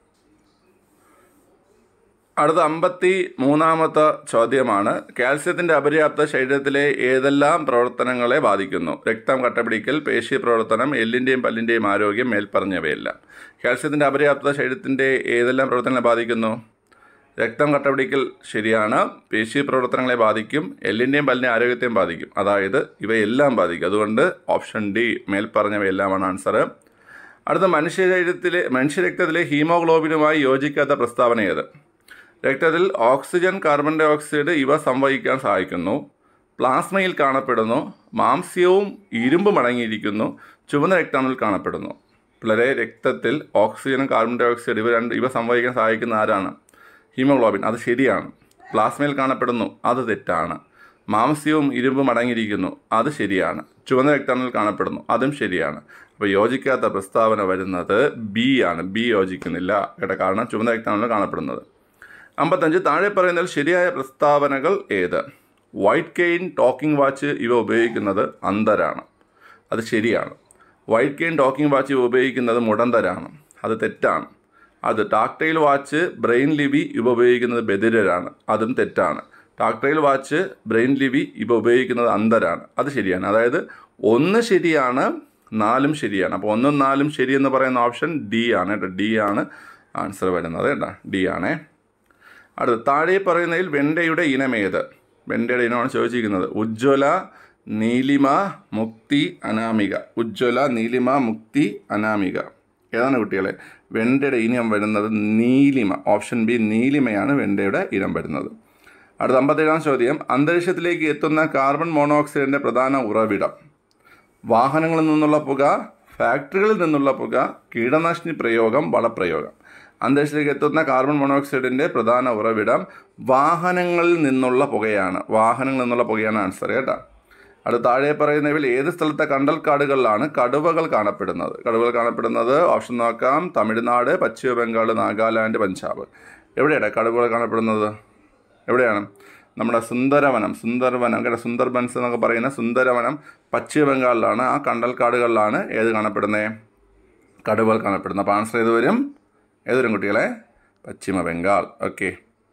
അടുത്ത അമ്പത്തി മൂന്നാമത്തെ ചോദ്യമാണ് കാൽസ്യത്തിന്റെ അപര്യാപ്ത ശരീരത്തിലെ ഏതെല്ലാം പ്രവർത്തനങ്ങളെ ബാധിക്കുന്നു രക്തം കട്ടപിടിക്കൽ പേശി പ്രവർത്തനം എല്ലിന്റെയും പല്ലിന്റെയും ആരോഗ്യം മേൽപ്പറഞ്ഞവയെല്ലാം കാൽസ്യത്തിന്റെ അപര്യാപ്ത ശരീരത്തിന്റെ ഏതെല്ലാം പ്രവർത്തനങ്ങളെ ബാധിക്കുന്നു രക്തം കട്ടപിടിക്കൽ ശരിയാണ് പേശി പ്രവർത്തനങ്ങളെ ബാധിക്കും എല്ലിന്റെയും പല്ലിന്റെയും ആരോഗ്യത്തെയും ബാധിക്കും അതായത് ഇവയെല്ലാം ബാധിക്കും അതുകൊണ്ട് ഓപ്ഷൻ ഡി മേൽപ്പറഞ്ഞവയെല്ലാമാണ് ആൻസർ അടുത്ത മനുഷ്യ ശരീരത്തിലെ മനുഷ്യരക്തത്തിലെ ഹീമോഗ്ലോബിനുമായി യോജിക്കാത്ത പ്രസ്താവന ഏത് രക്തത്തിൽ ഓക്സിജൻ കാർബൺ ഡൈ ഓക്സൈഡ് ഇവ സംവഹിക്കാൻ സഹായിക്കുന്നു പ്ലാസ്മയിൽ കാണപ്പെടുന്നു മാംസ്യവും ഇരുമ്പും അടങ്ങിയിരിക്കുന്നു ചുവന്ന രക്താണുവിൽ കാണപ്പെടുന്നു പിള്ളേരെ രക്തത്തിൽ ഓക്സിജനും കാർബൺ ഡൈ ഓക്സൈഡ് ഇവ രണ്ട് ഇവ സംവഹിക്കാൻ സഹായിക്കുന്ന ആരാണ് ഹീമോഗ്ലോബിൻ അത് ശരിയാണ് പ്ലാസ്മയിൽ കാണപ്പെടുന്നു അത് തെറ്റാണ് മാംസ്യവും ഇരുമ്പും അടങ്ങിയിരിക്കുന്നു അത് ശരിയാണ് ചുവന്ന രക്താണുവിൽ കാണപ്പെടുന്നു അതും ശരിയാണ് അപ്പോൾ യോജിക്കാത്ത പ്രസ്താവന വരുന്നത് ബി ആണ് ബി യോജിക്കുന്നില്ല കേട്ടോ കാരണം ചുവന്ന രക്താണുവിൽ കാണപ്പെടുന്നത് അമ്പത്തഞ്ച് താഴെ പറയുന്നതിൽ ശരിയായ പ്രസ്താവനകൾ ഏത് വൈറ്റ് കെയിൻ ടോക്കിംഗ് വാച്ച് ഇവ ഉപയോഗിക്കുന്നത് അന്ധരാണ് അത് ശരിയാണ് വൈറ്റ് കെയിൻ ടോക്കിംഗ് വാച്ച് ഇവ ഉപയോഗിക്കുന്നത് മുടന്തരാണ് അത് തെറ്റാണ് അത് ടാക്ടൈൽ വാച്ച് ബ്രെയിൻ ലിവി ഇവ ഉപയോഗിക്കുന്നത് ബദിരരാണ് അതും തെറ്റാണ് ടാക്ടൈൽ വാച്ച് ബ്രെയിൻ ലിവി ഇവ ഉപയോഗിക്കുന്നത് അന്ധരാണ് അത് ശരിയാണ് അതായത് ഒന്ന് ശരിയാണ് നാലും ശരിയാണ് അപ്പോൾ ഒന്നും നാലും ശരി എന്ന് പറയുന്ന ഓപ്ഷൻ ഡി ആണ് കേട്ടോ ഡി ആണ് ആൻസർ വരുന്നത് കേട്ടോ ഡി ആണേ അടുത്ത താഴെ പറയുന്നതിൽ വെണ്ടയുടെ ഇനമേത് വെണ്ടയുടെ ഇനമാണ് ചോദിച്ചിരിക്കുന്നത് ഉജ്ജ്വല നീലിമ മുക്തി അനാമിക ഉജ്ജ്വല നീലിമ മുക്തി അനാമിക ഏതാണ് കുട്ടികളെ വെണ്ടയുടെ ഇനം വരുന്നത് നീലിമ ഓപ്ഷൻ ബി നീലിമയാണ് വെണ്ടയുടെ ഇനം വരുന്നത് അടുത്ത അമ്പത്തേഴാം ചോദ്യം അന്തരീക്ഷത്തിലേക്ക് എത്തുന്ന കാർബൺ മോണോക്സൈഡിൻ്റെ പ്രധാന ഉറവിടം വാഹനങ്ങളിൽ നിന്നുള്ള പുക ഫാക്ടറികളിൽ നിന്നുള്ള പുക കീടനാശിനി പ്രയോഗം വളപ്രയോഗം അന്തരീക്ഷത്തിലേക്ക് എത്തുന്ന കാർബൺ മോണോക്സൈഡിന്റെ പ്രധാന ഉറവിടം വാഹനങ്ങളിൽ നിന്നുള്ള പുകയാണ് വാഹനങ്ങളിൽ നിന്നുള്ള പുകയാണ് ആൻസർ കേട്ടോ അടുത്ത താഴെ പറയുന്നവയിൽ ഏത് സ്ഥലത്തെ കണ്ടൽക്കാടുകളിലാണ് കടുവകൾ കാണപ്പെടുന്നത് കടുവകൾ കാണപ്പെടുന്നത് ഓപ്ഷൻ നോക്കാം തമിഴ്നാട് പശ്ചിമ ബംഗാൾ നാഗാലാൻഡ് പഞ്ചാബ് എവിടെയാണ് കടുവകൾ കാണപ്പെടുന്നത് എവിടെയാണ് നമ്മുടെ സുന്ദരവനം സുന്ദർവനം കേട്ടോ സുന്ദർബൻസ് എന്നൊക്കെ പറയുന്ന സുന്ദരവനം പശ്ചിമ ബംഗാളിലാണ് ആ കണ്ടൽക്കാടുകളിലാണ് ഏത് കാണപ്പെടുന്നത് കടുവകൾ കാണപ്പെടുന്നത് അപ്പോൾ ആൻസർ ഏത് വരും ഏത് വരും കുട്ടികളെ പശ്ചിമ ബംഗാൾ ഓക്കെ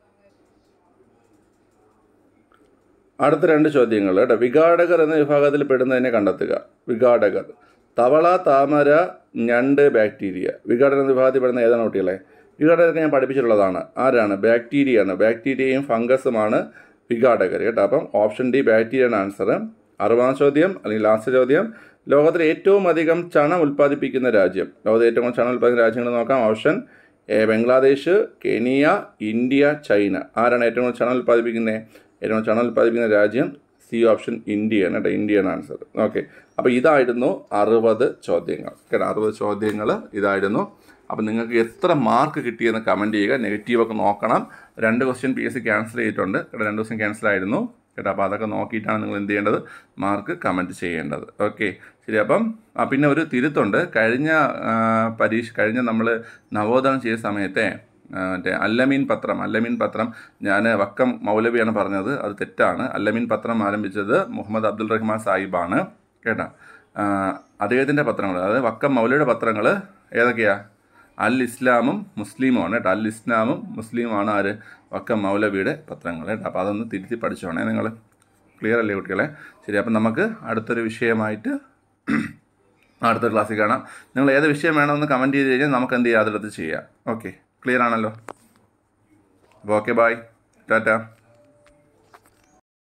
അടുത്ത രണ്ട് ചോദ്യങ്ങൾ കേട്ടോ വിഘാടകർ എന്ന വിഭാഗത്തിൽ പെടുന്നതിനെ കണ്ടെത്തുക വിഘാടകർ തവള താമര ഞണ്ട് ബാക്ടീരിയ വിഘാടകർ എന്ന വിഭാഗത്തിൽ പെടുന്ന ഏതാണ് കുട്ടികളെ വിഘാടകർക്ക് ഞാൻ പഠിപ്പിച്ചിട്ടുള്ളതാണ് ആരാണ് ബാക്ടീരിയയാണ് ബാക്ടീരിയയും ഫംഗസുമാണ് വിഘാടകർ കേട്ടോ അപ്പം ഓപ്ഷൻ ഡി ബാക്ടീരിയയാണ് ആൻസർ അറുപതാം ചോദ്യം അല്ലെങ്കിൽ ലാസ്റ്റ് ചോദ്യം ലോകത്തിലെ ഏറ്റവും അധികം ചണം ഉൽപ്പാദിപ്പിക്കുന്ന രാജ്യം ലോകത്തിലെ ഏറ്റവും കൂടുതൽ ചണം ഉൽപ്പാദിക്കുന്ന രാജ്യങ്ങൾ നോക്കാം option A Bangladesh Kenya India China ആരാണ് ഏറ്റവും കൂടുതൽ ചണം ഉൽപ്പാദിപ്പിക്കുന്നത് ഏറ്റവും കൂടുതൽ ചണം ഉൽപ്പാദിപ്പിക്കുന്ന രാജ്യം സി ഓപ്ഷൻ ഇന്ത്യയാണ് കേട്ടോ ഇന്ത്യയാണ് ആൻസർ ഓക്കെ അപ്പോൾ ഇതായിരുന്നു അറുപത് ചോദ്യങ്ങൾ കേട്ടോ അറുപത് ചോദ്യങ്ങൾ ഇതായിരുന്നു അപ്പോൾ നിങ്ങൾക്ക് എത്ര മാർക്ക് കിട്ടിയെന്ന് കമൻറ്റ് ചെയ്യുക നെഗറ്റീവൊക്കെ നോക്കണം രണ്ട് question P S C cancel ചെയ്തിട്ടുണ്ട് കേട്ടോ രണ്ട് ക്വസ്റ്റ്യൻ ക്യാൻസൽ ആയിരുന്നു കേട്ടോ അപ്പോൾ അതൊക്കെ നോക്കിയിട്ടാണ് നിങ്ങൾ എന്ത് ചെയ്യേണ്ടത് മാർക്ക് കമൻറ്റ് ചെയ്യേണ്ടത് ഓക്കെ ശരി അപ്പം ആ പിന്നെ ഒരു തിരുത്തുണ്ട് കഴിഞ്ഞ ആ, പരീക്ഷ കഴിഞ്ഞ നമ്മൾ നവോദനം ചെയ്ത സമയത്തെ ആ, മറ്റേ അല്ലമീൻ പത്രം അല്ലമീൻ പത്രം ഞാൻ വക്കം മൗലവിയാണ് പറഞ്ഞത് അത് തെറ്റാണ് അല്ലമീൻ പത്രം ആരംഭിച്ചത് മുഹമ്മദ് അബ്ദുൾ റഹ്മാൻ സാഹിബാണ് കേട്ടോ ആ, അദ്ദേഹത്തിൻ്റെ പത്രങ്ങൾ അതായത് വക്കം മൗലയുടെ പത്രങ്ങൾ ഏതൊക്കെയാ അൽ ഇസ്ലാമും മുസ്ലിമുമാണ് കേട്ടോ അൽ ഇസ്ലാമും മുസ്ലിമുമാണ് ആര് വക്കം മൗലവിയുടെ പത്രങ്ങൾ കേട്ടോ അപ്പോൾ അതൊന്ന് തിരുത്തി പഠിച്ചോണേ നിങ്ങൾ ക്ലിയർ അല്ലേ കുട്ടികളെ ശരി അപ്പം നമുക്ക് അടുത്തൊരു വിഷയമായിട്ട് അടുത്ത ക്ലാസ്സിൽ കാണാം നിങ്ങൾ ഏത് വിഷയം വേണമെന്ന് കമൻറ്റ് ചെയ്ത് കഴിഞ്ഞാൽ നമുക്ക് എന്ത് ചെയ്യാം അതിടത്ത് ചെയ്യാം ഓക്കെ ക്ലിയർ ആണല്ലോ അപ്പോൾ ഓക്കെ ബായ് ടാറ്റ